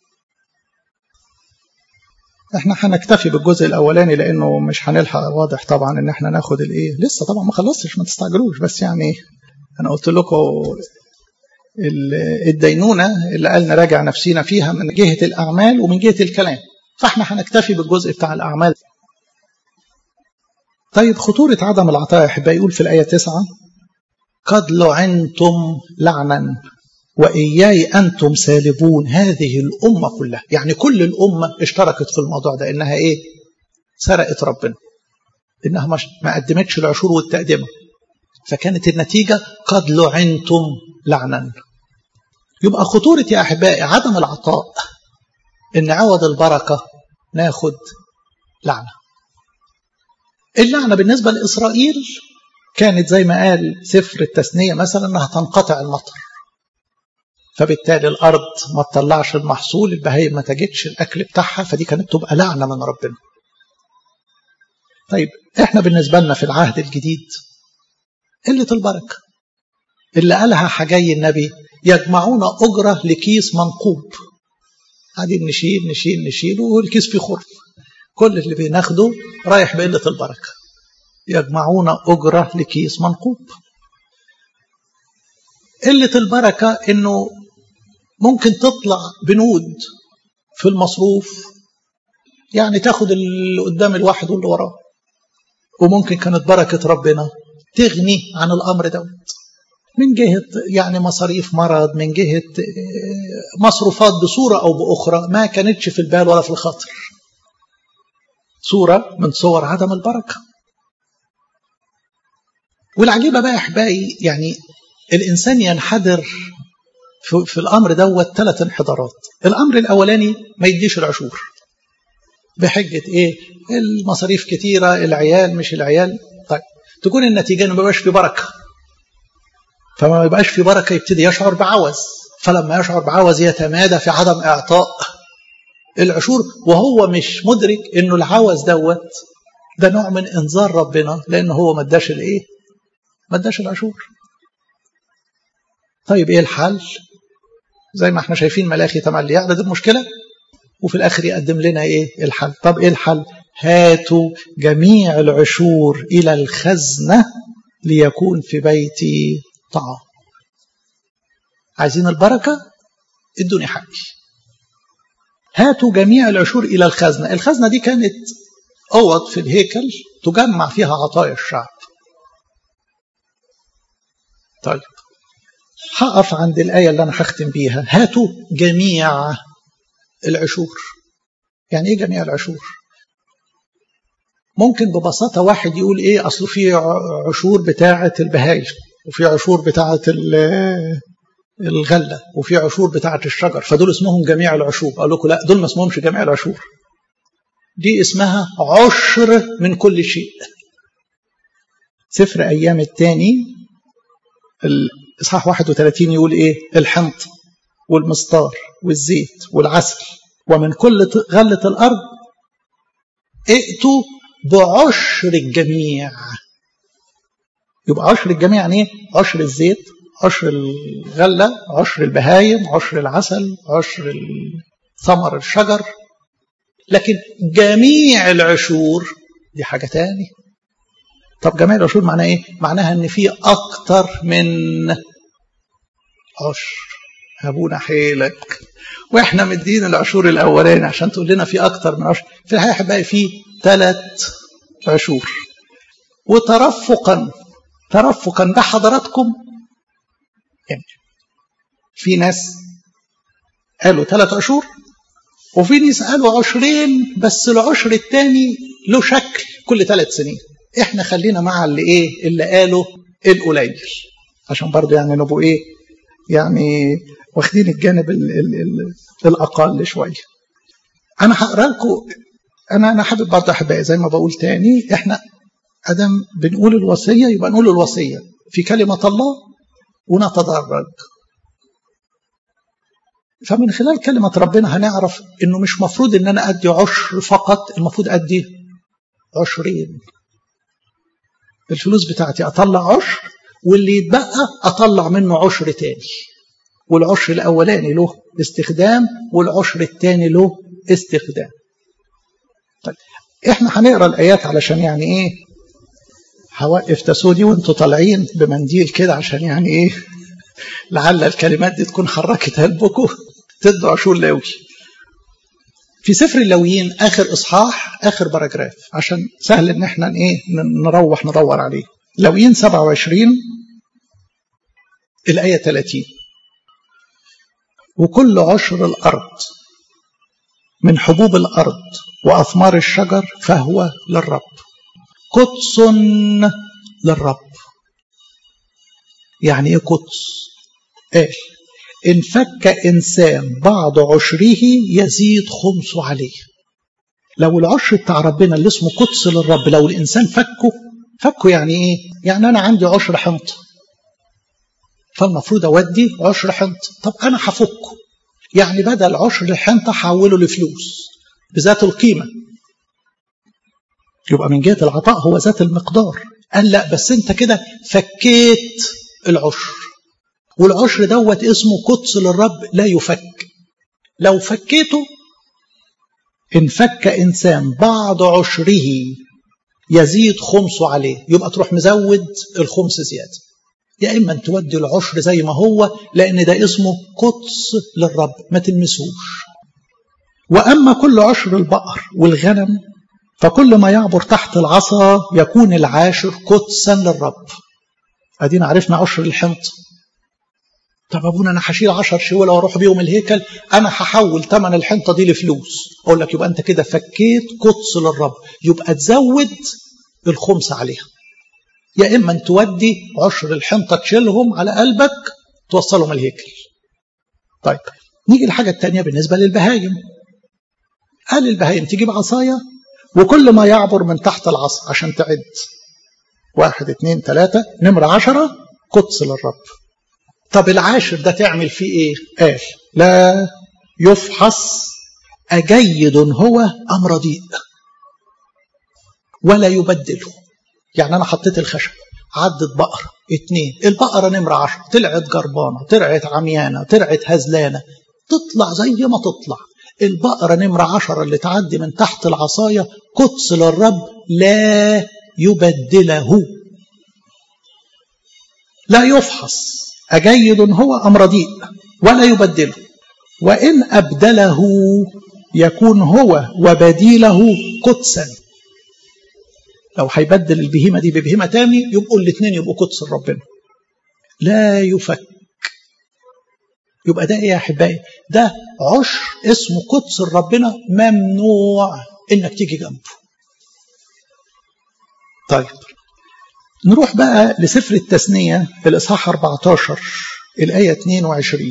احنا هنكتفي بالجزء الاولاني لانه مش هنلحق واضح طبعا ان احنا ناخد الايه؟ لسه طبعا ما خلصتش ما تستعجلوش بس يعني انا قلت لكم الدينونه اللي قال نراجع نفسينا فيها من جهه الاعمال ومن جهه الكلام. فاحنا هنكتفي بالجزء بتاع الاعمال. طيب خطوره عدم العطاء احبائي يقول في الايه 9 قد لعنتم لعنا وإياي أنتم سالبون هذه الأمة كلها يعني كل الأمة اشتركت في الموضوع ده إنها إيه سرقت ربنا إنها مش ما قدمتش العشور والتقدمة فكانت النتيجة قد لعنتم لعنا يبقى خطورة يا أحبائي عدم العطاء إن عوض البركة ناخد لعنة اللعنة بالنسبة لإسرائيل كانت زي ما قال سفر التثنية مثلا انها تنقطع المطر فبالتالي الارض ما تطلعش المحصول البهايم ما تجدش الاكل بتاعها فدي كانت تبقى لعنه من ربنا طيب احنا بالنسبه لنا في العهد الجديد قله البركه اللي قالها حجي النبي يجمعون اجره لكيس منقوب قاعدين نشيل نشيل نشيل والكيس فيه خرف كل اللي بناخده رايح بقله البركه يجمعون أجرة لكيس منقوب قلة البركة إنه ممكن تطلع بنود في المصروف يعني تاخد اللي قدام الواحد واللي وراه وممكن كانت بركة ربنا تغني عن الأمر دوت من جهة يعني مصاريف مرض من جهة مصروفات بصورة أو بأخرى ما كانتش في البال ولا في الخاطر صورة من صور عدم البركة والعجيبة بقى أحبائي يعني الإنسان ينحدر في, في الأمر دوت ثلاث انحدارات الأمر الأولاني ما يديش العشور بحجة إيه المصاريف كتيرة العيال مش العيال طيب تكون النتيجة إنه ما يبقاش في بركة فما يبقاش في بركة يبتدي يشعر بعوز فلما يشعر بعوز يتمادى في عدم إعطاء العشور وهو مش مدرك إنه العوز دوت ده نوع من إنذار ربنا لأنه هو ما اداش الإيه ما اداش العشور طيب ايه الحل زي ما احنا شايفين ملاخي تملي يعدد المشكله وفي الاخر يقدم لنا ايه الحل طب ايه الحل هاتوا جميع العشور الى الخزنه ليكون في بيتي طعام عايزين البركه ادوني حقي هاتوا جميع العشور الى الخزنه الخزنه دي كانت اوض في الهيكل تجمع فيها عطايا الشعب طيب هقف عند الآية اللي أنا هختم بيها هاتوا جميع العشور يعني إيه جميع العشور ممكن ببساطة واحد يقول إيه أصل في عشور بتاعة البهايم وفي عشور بتاعة الغلة وفي عشور بتاعة الشجر فدول اسمهم جميع العشور أقول لكم لا دول ما اسمهمش جميع العشور دي اسمها عشر من كل شيء سفر أيام الثاني الإصحاح 31 يقول إيه الحنط والمسطار والزيت والعسل ومن كل غلة الأرض ائتوا بعشر الجميع يبقى عشر الجميع يعني ايه عشر الزيت عشر الغلة عشر البهايم عشر العسل عشر ثمر الشجر لكن جميع العشور دي حاجة تاني طب جميع العشور معناها ايه معناها ان في اكتر من عشر ابونا حيلك واحنا مدين العشور الاولاني عشان تقول لنا في اكتر من عشر في الحقيقه هيبقى في ثلاث عشور وترفقا ترفقا بحضراتكم يعني في ناس قالوا ثلاث عشور وفي ناس قالوا عشرين بس العشر الثاني له شكل كل ثلاث سنين احنا خلينا مع اللي ايه اللي قاله القليل عشان برضه يعني نبقوا ايه يعني واخدين الجانب ال ال ال الاقل شويه انا هقرا لكم انا انا حابب برضه احبائي زي ما بقول تاني احنا ادم بنقول الوصيه يبقى نقول الوصيه في كلمه الله ونتدرج فمن خلال كلمة ربنا هنعرف انه مش مفروض ان انا ادي عشر فقط المفروض ادي عشرين الفلوس بتاعتي اطلع عشر واللي يتبقى اطلع منه عشر تاني والعشر الاولاني له استخدام والعشر التاني له استخدام طيب احنا هنقرا الايات علشان يعني ايه هوقف تسودي وانتوا طالعين بمنديل كده عشان يعني ايه لعل الكلمات دي تكون حركت قلبكم تدوا عشور لاوي في سفر اللويين اخر اصحاح اخر باراجراف عشان سهل ان احنا ايه نروح ندور عليه لويين 27 الايه 30 وكل عشر الارض من حبوب الارض واثمار الشجر فهو للرب قدس للرب يعني ايه قدس قال إن فك إنسان بعض عشره يزيد خمسه عليه لو العشر بتاع ربنا اللي اسمه قدس للرب لو الإنسان فكه فكه يعني إيه؟ يعني أنا عندي عشر حنطة فالمفروض أودي عشر حنطة طب أنا هفكه يعني بدل عشر الحنطة حوله لفلوس بذات القيمة يبقى من جهة العطاء هو ذات المقدار قال لا بس انت كده فكيت العشر والعشر دوت اسمه قدس للرب لا يفك لو فكيته إن فك إنسان بعض عشره يزيد خمسه عليه يبقى تروح مزود الخمس زيادة يا إما أن تودي العشر زي ما هو لأن ده اسمه قدس للرب ما تلمسوش وأما كل عشر البقر والغنم فكل ما يعبر تحت العصا يكون العاشر قدسا للرب أدينا عرفنا عشر الحنطة طب ابونا انا هشيل 10 شوال واروح بيهم الهيكل انا هحول ثمن الحنطه دي لفلوس اقول لك يبقى انت كده فكيت قدس للرب يبقى تزود الخمس عليها يا اما ان تودي عشر الحنطه تشيلهم على قلبك توصلهم الهيكل طيب نيجي الحاجه الثانيه بالنسبه للبهايم قال البهايم تجيب عصايه وكل ما يعبر من تحت العصا عشان تعد واحد اثنين ثلاثة نمرة عشرة قدس للرب طب العاشر ده تعمل فيه ايه قال لا يفحص أجيد هو أم رديء ولا يبدله يعني أنا حطيت الخشب عدت بقرة اتنين البقرة نمرة عشر طلعت جربانة طلعت عميانة طلعت هزلانة تطلع زي ما تطلع البقرة نمرة عشرة اللي تعدي من تحت العصاية قدس للرب لا يبدله لا يفحص أجيد هو أم رديء ولا يبدله وإن أبدله يكون هو وبديله قدسا لو هيبدل البهيمة دي ببهيمة تاني يبقوا الاثنين يبقوا قدس ربنا لا يفك يبقى ده ايه يا احبائي ده عشر اسمه قدس ربنا ممنوع انك تيجي جنبه طيب نروح بقى لسفر التثنية الإصحاح 14 الآية 22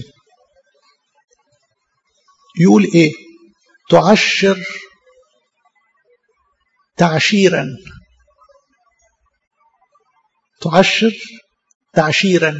يقول إيه تعشر تعشيرا تعشر تعشيرا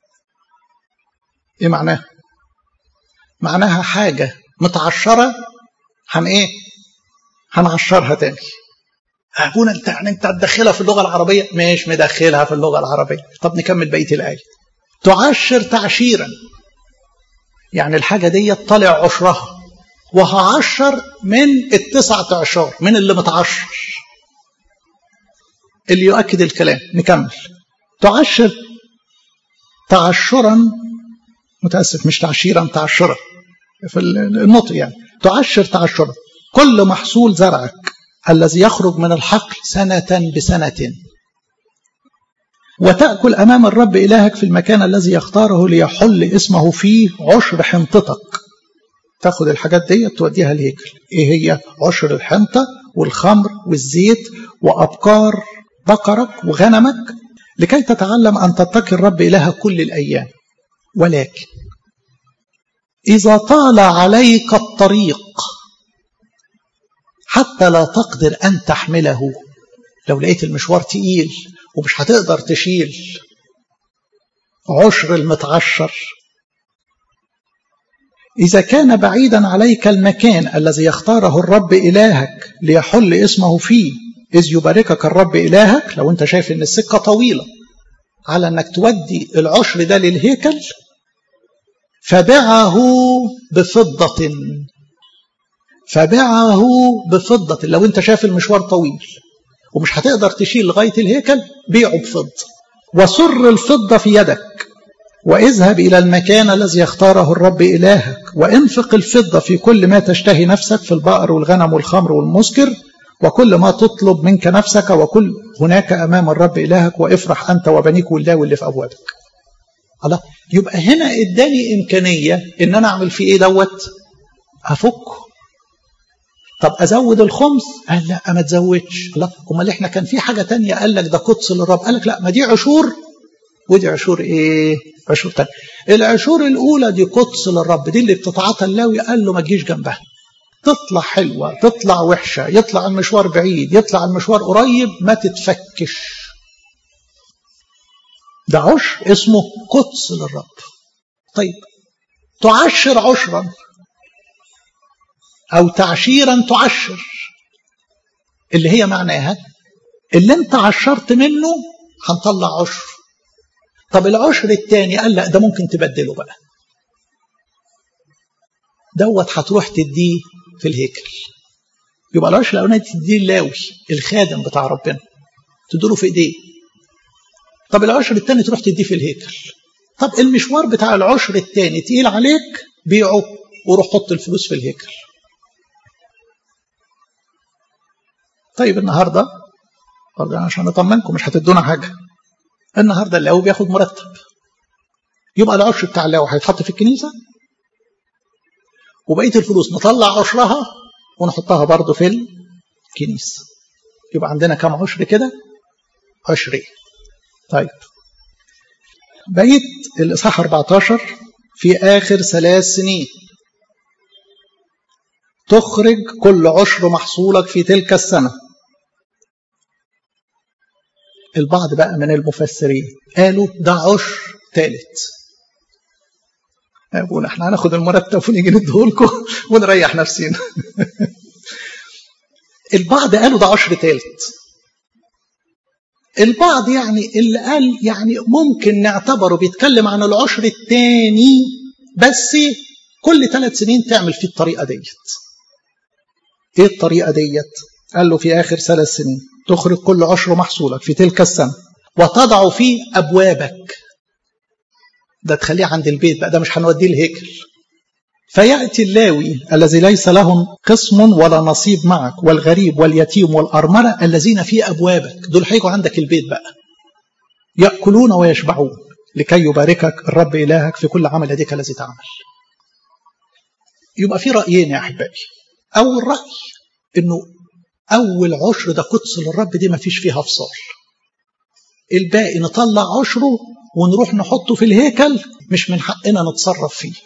ايه معناها معناها حاجة متعشرة هن ايه هنعشرها تاني ابونا انت يعني انت هتدخلها في اللغه العربيه مش مدخلها في اللغه العربيه طب نكمل بقيه الايه تعشر تعشيرا يعني الحاجه دي طالع عشرها وهعشر من التسعة عشر من اللي متعشر اللي يؤكد الكلام نكمل تعشر تعشرا متأسف مش تعشيرا تعشرا في النطق يعني تعشر تعشرا كل محصول زرعك الذي يخرج من الحقل سنة بسنة وتأكل أمام الرب إلهك في المكان الذي يختاره ليحل اسمه فيه عشر حنطتك تاخد الحاجات دي توديها الهيكل ايه هي عشر الحنطة والخمر والزيت وأبكار بقرك وغنمك لكي تتعلم أن تتقي الرب إله كل الأيام ولكن إذا طال عليك الطريق حتى لا تقدر أن تحمله لو لقيت المشوار تقيل ومش هتقدر تشيل عشر المتعشر إذا كان بعيدا عليك المكان الذي يختاره الرب إلهك ليحل اسمه فيه إذ يباركك الرب إلهك لو أنت شايف أن السكة طويلة على أنك تودي العشر ده للهيكل فبعه بفضة فبعه بفضة لو أنت شايف المشوار طويل ومش هتقدر تشيل لغاية الهيكل بيعه بفضة وسر الفضة في يدك واذهب إلى المكان الذي يختاره الرب إلهك وانفق الفضة في كل ما تشتهي نفسك في البقر والغنم والخمر والمسكر وكل ما تطلب منك نفسك وكل هناك أمام الرب إلهك وافرح أنت وبنيك واللاوي اللي في أبوابك الله يبقى هنا اداني إمكانية إن أنا أعمل فيه إيه دوت أفك طب أزود الخمس قال لا ما تزودش الله أمال إحنا كان في حاجة تانية قال لك ده قدس للرب قال لك لا ما دي عشور ودي عشور ايه عشور تانية العشور الاولى دي قدس للرب دي اللي بتتعاطى اللاوي قال له ما تجيش جنبها تطلع حلوة تطلع وحشة يطلع المشوار بعيد يطلع المشوار قريب ما تتفكش ده عشر اسمه قدس للرب طيب تعشر عشرا أو تعشيرا تعشر اللي هي معناها اللي انت عشرت منه هنطلع عشر طب العشر الثاني قال لا ده ممكن تبدله بقى دوت هتروح تديه في الهيكل يبقى العشر الاولاني تديه اللاوي الخادم بتاع ربنا تديله في ايديه طب العشر الثاني تروح تديه في الهيكل طب المشوار بتاع العشر الثاني تقيل عليك بيعه وروح حط الفلوس في الهيكل طيب النهارده برضه عشان نطمنكم مش هتدونا حاجه النهارده اللاوي بياخد مرتب يبقى العشر بتاع اللاوي هيتحط في الكنيسه وبقيه الفلوس نطلع عشرها ونحطها برضه في الكنيسه يبقى عندنا كم عشر كده عشرين طيب بقيت الاصحاح 14 في اخر ثلاث سنين تخرج كل عشر محصولك في تلك السنه البعض بقى من المفسرين قالوا ده عشر ثالث يقول احنا هناخد المرتب ونيجي نديهولكم ونريح نفسينا البعض قالوا ده عشر ثالث البعض يعني اللي قال يعني ممكن نعتبره بيتكلم عن العشر الثاني بس كل ثلاث سنين تعمل فيه الطريقه ديت ايه الطريقه ديت قال له في اخر ثلاث سنين تخرج كل عشر محصولك في تلك السنة وتضع فيه أبوابك ده تخليه عند البيت بقى ده مش هنوديه الهيكل فيأتي اللاوي الذي ليس لهم قسم ولا نصيب معك والغريب واليتيم والأرملة الذين في أبوابك دول هيجوا عندك البيت بقى يأكلون ويشبعون لكي يباركك الرب إلهك في كل عمل يديك الذي تعمل يبقى في رأيين يا أحبائي أول رأي إنه أول عشر ده قدس للرب دي ما فيش فيها فصال الباقي نطلع عشره ونروح نحطه في الهيكل مش من حقنا نتصرف فيه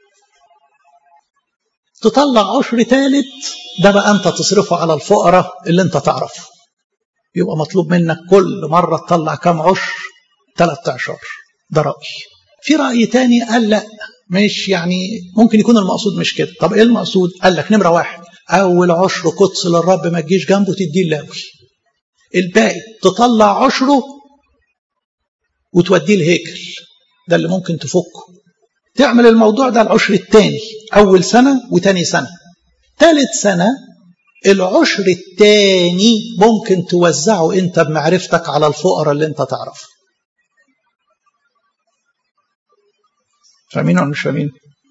تطلع عشر ثالث ده بقى أنت تصرفه على الفقراء اللي أنت تعرفه يبقى مطلوب منك كل مرة تطلع كام عشر ثلاث عشر ده رأي في رأي تاني قال لا مش يعني ممكن يكون المقصود مش كده طب ايه المقصود قال لك نمرة واحد أول عشر قدس للرب ما تجيش جنبه تديه اللاوي الباقي تطلع عشره وتوديه الهيكل ده اللي ممكن تفكه تعمل الموضوع ده العشر الثاني أول سنة وتاني سنة ثالث سنة العشر الثاني ممكن توزعه أنت بمعرفتك على الفقراء اللي أنت تعرفه فاهمين ولا مش فاهمين؟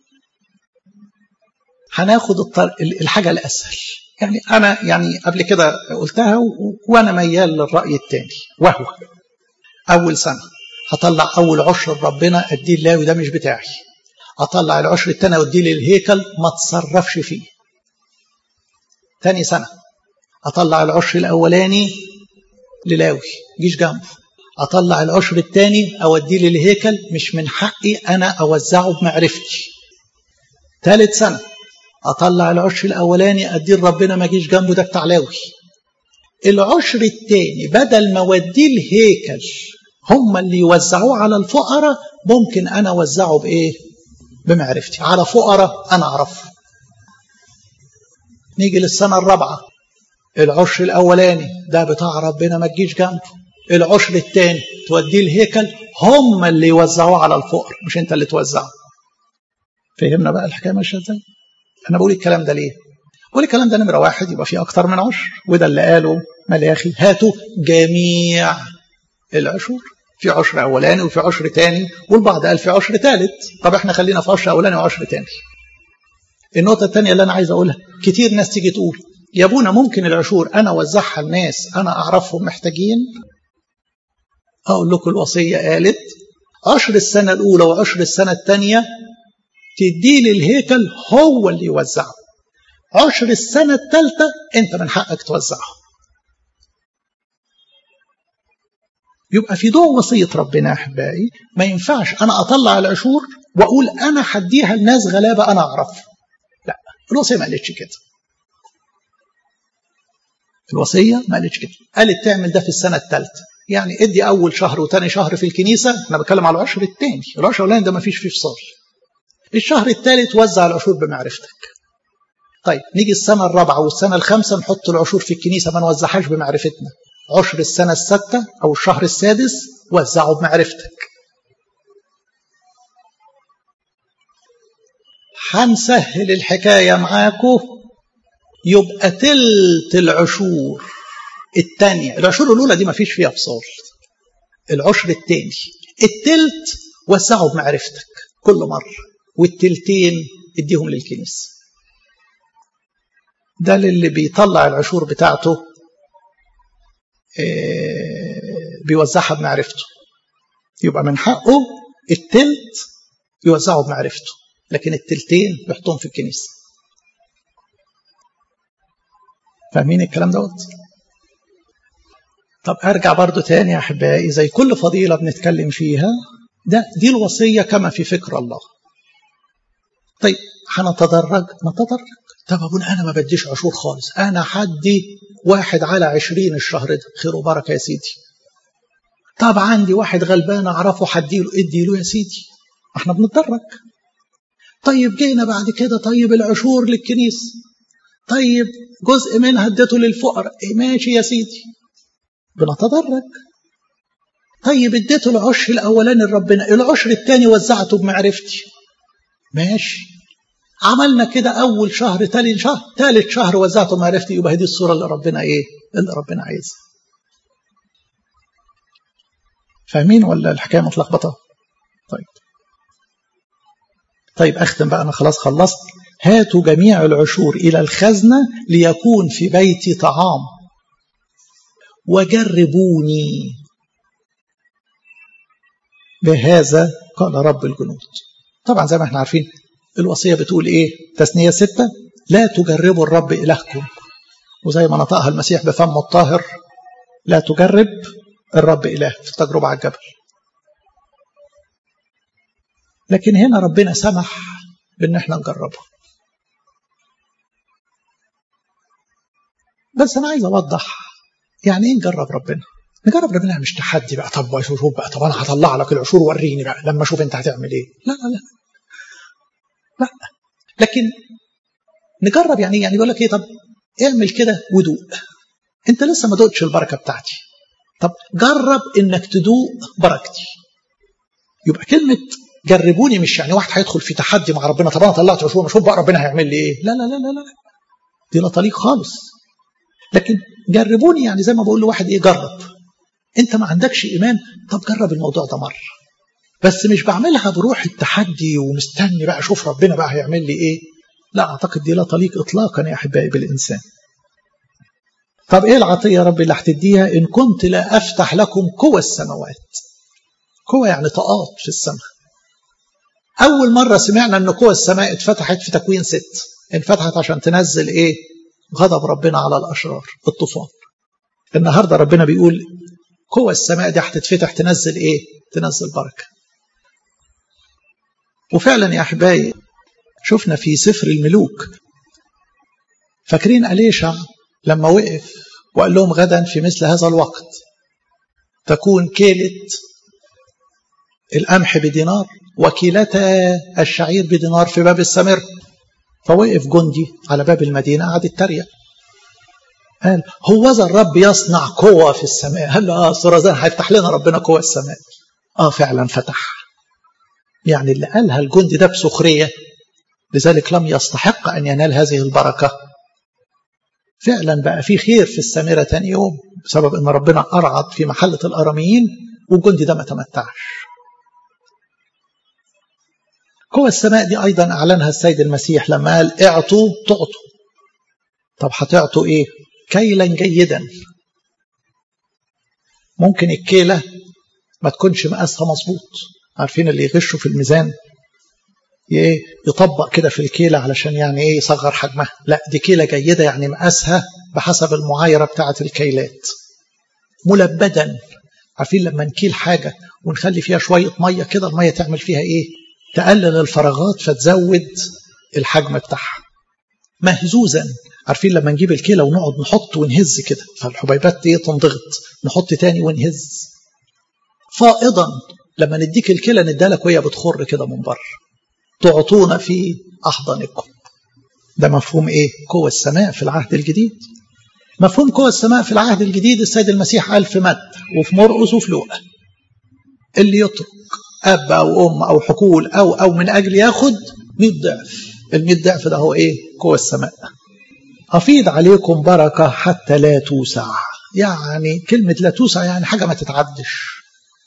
هناخد الحاجة الأسهل يعني أنا يعني قبل كده قلتها وأنا ميال للرأي الثاني وهو أول سنة هطلع أول عشر ربنا أديه اللاوي ده مش بتاعي أطلع العشر الثاني أوديه للهيكل ما تصرفش فيه تاني سنة أطلع العشر الأولاني للاوي جيش جنبه اطلع العشر الثاني اوديه للهيكل مش من حقي انا اوزعه بمعرفتي ثالث سنه اطلع العشر الاولاني اديه لربنا ما جيش جنبه ده بتاع لاوي العشر الثاني بدل ما اوديه الهيكل هم اللي يوزعوه على الفقراء ممكن انا اوزعه بايه بمعرفتي على فقراء انا اعرفه نيجي للسنه الرابعه العشر الاولاني ده بتاع ربنا ما تجيش جنبه العشر الثاني توديه الهيكل هم اللي يوزعوه على الفقر مش انت اللي توزعه فهمنا بقى الحكايه ماشيه ازاي انا بقول الكلام ده ليه بقول الكلام ده نمره واحد يبقى فيه اكتر من عشر وده اللي قاله ملاخي هاتوا جميع العشور في عشر اولاني وفي عشر تاني والبعض قال في عشر ثالث طب احنا خلينا في عشر اولاني وعشر تاني النقطه الثانيه اللي انا عايز اقولها كتير ناس تيجي تقول يا ابونا ممكن العشور انا اوزعها لناس انا اعرفهم محتاجين اقول لكم الوصيه قالت عشر السنه الاولى وعشر السنه الثانيه تديه للهيكل هو اللي يوزعه عشر السنه الثالثه انت من حقك توزعه يبقى في ضوء وصيه ربنا يا احبائي ما ينفعش انا اطلع العشور واقول انا هديها لناس غلابه انا اعرفهم لا الوصيه ما قالتش كده الوصيه ما قالتش كده قالت تعمل ده في السنه الثالثه يعني ادي اول شهر وثاني شهر في الكنيسه انا بتكلم على العشر الثاني العشر الاولاني ده ما فيش فيه فصال الشهر الثالث وزع العشور بمعرفتك طيب نيجي السنه الرابعه والسنه الخامسه نحط العشور في الكنيسه ما نوزعهاش بمعرفتنا عشر السنه السادسه او الشهر السادس وزعه بمعرفتك هنسهل الحكايه معاكم يبقى تلت العشور الثانية العشور الأولى دي ما فيش فيها فصال العشر الثاني التلت وسعه بمعرفتك كل مرة والتلتين اديهم للكنيسة ده للي بيطلع العشور بتاعته بيوزعها بمعرفته يبقى من حقه التلت يوزعه بمعرفته لكن التلتين يحطهم في الكنيسة فاهمين الكلام دوت؟ طب ارجع برضو تاني يا احبائي زي كل فضيله بنتكلم فيها ده دي الوصيه كما في فكر الله طيب هنتدرج نتدرج طب ابونا انا ما بديش عشور خالص انا حدي واحد على عشرين الشهر ده خير وبركه يا سيدي طب عندي واحد غلبان اعرفه حديله ادي له يا سيدي احنا بنتدرج طيب جينا بعد كده طيب العشور للكنيسه طيب جزء منها اديته للفقراء ماشي يا سيدي بنتدرج طيب اديته العشر الاولاني لربنا العشر الثاني وزعته بمعرفتي ماشي عملنا كده اول شهر ثالث شهر ثالث شهر وزعته بمعرفتي يبقى دي الصوره اللي ربنا ايه اللي ربنا عايزها فاهمين ولا الحكايه متلخبطه طيب طيب اختم بقى انا خلاص خلصت هاتوا جميع العشور الى الخزنه ليكون في بيتي طعام وجربوني بهذا قال رب الجنود طبعا زي ما احنا عارفين الوصية بتقول ايه تثنية ستة لا تجربوا الرب إلهكم وزي ما نطقها المسيح بفمه الطاهر لا تجرب الرب إله في التجربة على الجبل لكن هنا ربنا سمح بان احنا نجربه بس انا عايز اوضح يعني ايه نجرب ربنا نجرب ربنا مش تحدي بقى طب شوف بقى طب انا هطلع لك العشور وريني بقى لما اشوف انت هتعمل ايه لا لا لا لا لكن نجرب يعني يعني يقول لك ايه طب اعمل كده ودوق انت لسه ما دقتش البركه بتاعتي طب جرب انك تدوق بركتي يبقى كلمه جربوني مش يعني واحد هيدخل في تحدي مع ربنا طب انا طلعت عشور شوف بقى ربنا هيعمل لي ايه لا لا لا لا لا دي لا طريق خالص لكن جربوني يعني زي ما بقول لواحد ايه جرب انت ما عندكش ايمان طب جرب الموضوع ده مره بس مش بعملها بروح التحدي ومستني بقى اشوف ربنا بقى هيعمل لي ايه لا اعتقد دي لا طريق اطلاقا يا احبائي بالانسان طب ايه العطيه يا رب اللي هتديها ان كنت لا افتح لكم قوى السماوات قوى يعني طاقات في السماء اول مره سمعنا ان قوى السماء اتفتحت في تكوين ست انفتحت عشان تنزل ايه غضب ربنا على الاشرار الطوفان النهارده ربنا بيقول قوى السماء دي هتتفتح تنزل ايه؟ تنزل بركه. وفعلا يا احبائي شفنا في سفر الملوك فاكرين أليشع لما وقف وقال لهم غدا في مثل هذا الوقت تكون كيلة القمح بدينار وكيلتا الشعير بدينار في باب السمر فوقف جندي على باب المدينة قعد يتريق قال هوذا الرب يصنع قوة في السماء قال له اه سورة هيفتح لنا ربنا قوة السماء اه فعلا فتح يعني اللي قالها الجندي ده بسخرية لذلك لم يستحق أن ينال هذه البركة فعلا بقى في خير في السامرة تاني يوم بسبب أن ربنا أرعد في محلة الأراميين والجندي ده ما تمتعش قوى السماء دي أيضا أعلنها السيد المسيح لما قال اعطوا تعطوا طب هتعطوا إيه كيلا جيدا ممكن الكيلة ما تكونش مقاسها مظبوط عارفين اللي يغشوا في الميزان ايه يطبق كده في الكيلة علشان يعني ايه يصغر حجمها لا دي كيلة جيدة يعني مقاسها بحسب المعايرة بتاعة الكيلات ملبدا عارفين لما نكيل حاجة ونخلي فيها شوية مية كده المية تعمل فيها ايه تقلل الفراغات فتزود الحجم بتاعها مهزوزا عارفين لما نجيب الكيلة ونقعد نحط ونهز كده فالحبيبات ايه تنضغط نحط تاني ونهز فائضا لما نديك الكلى ندالك وهي بتخر كده من بره تعطونا في أحضانكم ده مفهوم إيه؟ قوة السماء في العهد الجديد مفهوم قوة السماء في العهد الجديد السيد المسيح قال في متى وفي مرقس وفي لوقا اللي يترك أب أو أم أو حقول أو أو من أجل ياخد 100 ضعف ال 100 ضعف ده هو إيه؟ قوة السماء أفيض عليكم بركة حتى لا توسع يعني كلمة لا توسع يعني حاجة ما تتعدش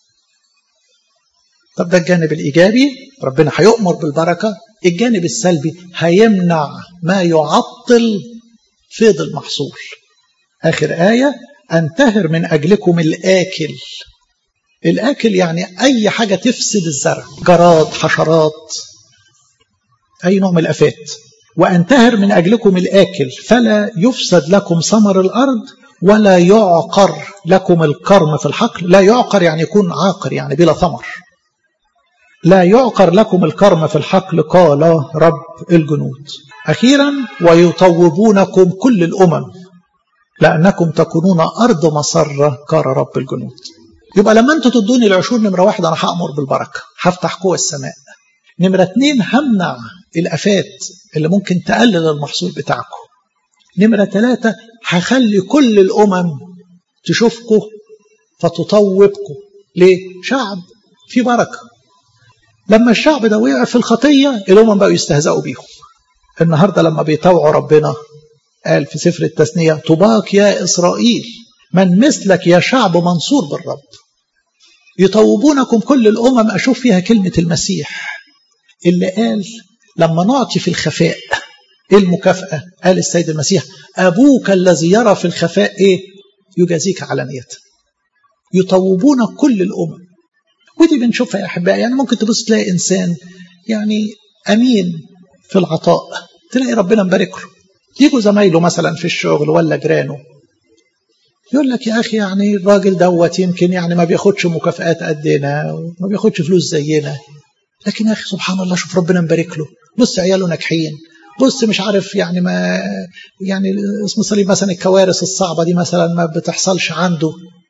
طب ده الجانب الإيجابي ربنا هيؤمر بالبركة الجانب السلبي هيمنع ما يعطل فيض المحصول آخر آية أنتهر من أجلكم الآكل الآكل يعني أي حاجة تفسد الزرع جراد حشرات أي نوع من الآفات وأنتهر من أجلكم الآكل فلا يفسد لكم ثمر الأرض ولا يعقر لكم الكرم في الحقل لا يعقر يعني يكون عاقر يعني بلا ثمر لا يعقر لكم الكرم في الحقل قال رب الجنود أخيرا ويطوبونكم كل الأمم لأنكم تكونون أرض مسرة قال رب الجنود يبقى لما أنتوا تدوني العشور نمرة واحد أنا هأمر بالبركة هفتح قوى السماء نمرة اتنين همنع الآفات اللي ممكن تقلل المحصول بتاعكم نمرة ثلاثة هخلي كل الأمم تشوفكم فتطوبكم ليه؟ شعب في بركة لما الشعب ده وقع في الخطية الأمم بقوا يستهزئوا بيهم النهاردة لما بيطوعوا ربنا قال في سفر التثنية طباك يا إسرائيل من مثلك يا شعب منصور بالرب يطوبونكم كل الأمم أشوف فيها كلمة المسيح اللي قال لما نعطي في الخفاء ايه المكافأة قال السيد المسيح أبوك الذي يرى في الخفاء ايه يجازيك علانية يطوبون كل الأمم ودي بنشوفها يا أحبائي يعني ممكن تبص تلاقي إنسان يعني أمين في العطاء تلاقي ربنا مبارك له يجوا زمايله مثلا في الشغل ولا جيرانه يقول لك يا أخي يعني الراجل دوت يمكن يعني ما بياخدش مكافآت قدنا وما بياخدش فلوس زينا لكن يا أخي سبحان الله شوف ربنا مبارك له بص عياله ناجحين بص مش عارف يعني ما يعني اسم صليب مثلا الكوارث الصعبة دي مثلا ما بتحصلش عنده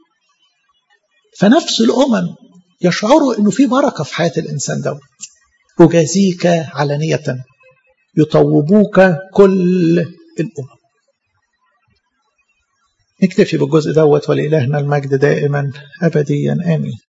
فنفس الأمم يشعروا انه في بركه في حياه الانسان دوت اجازيك علانيه يطوبوك كل الامم نكتفي بالجزء دوت ولإلهنا المجد دائما أبديا آمين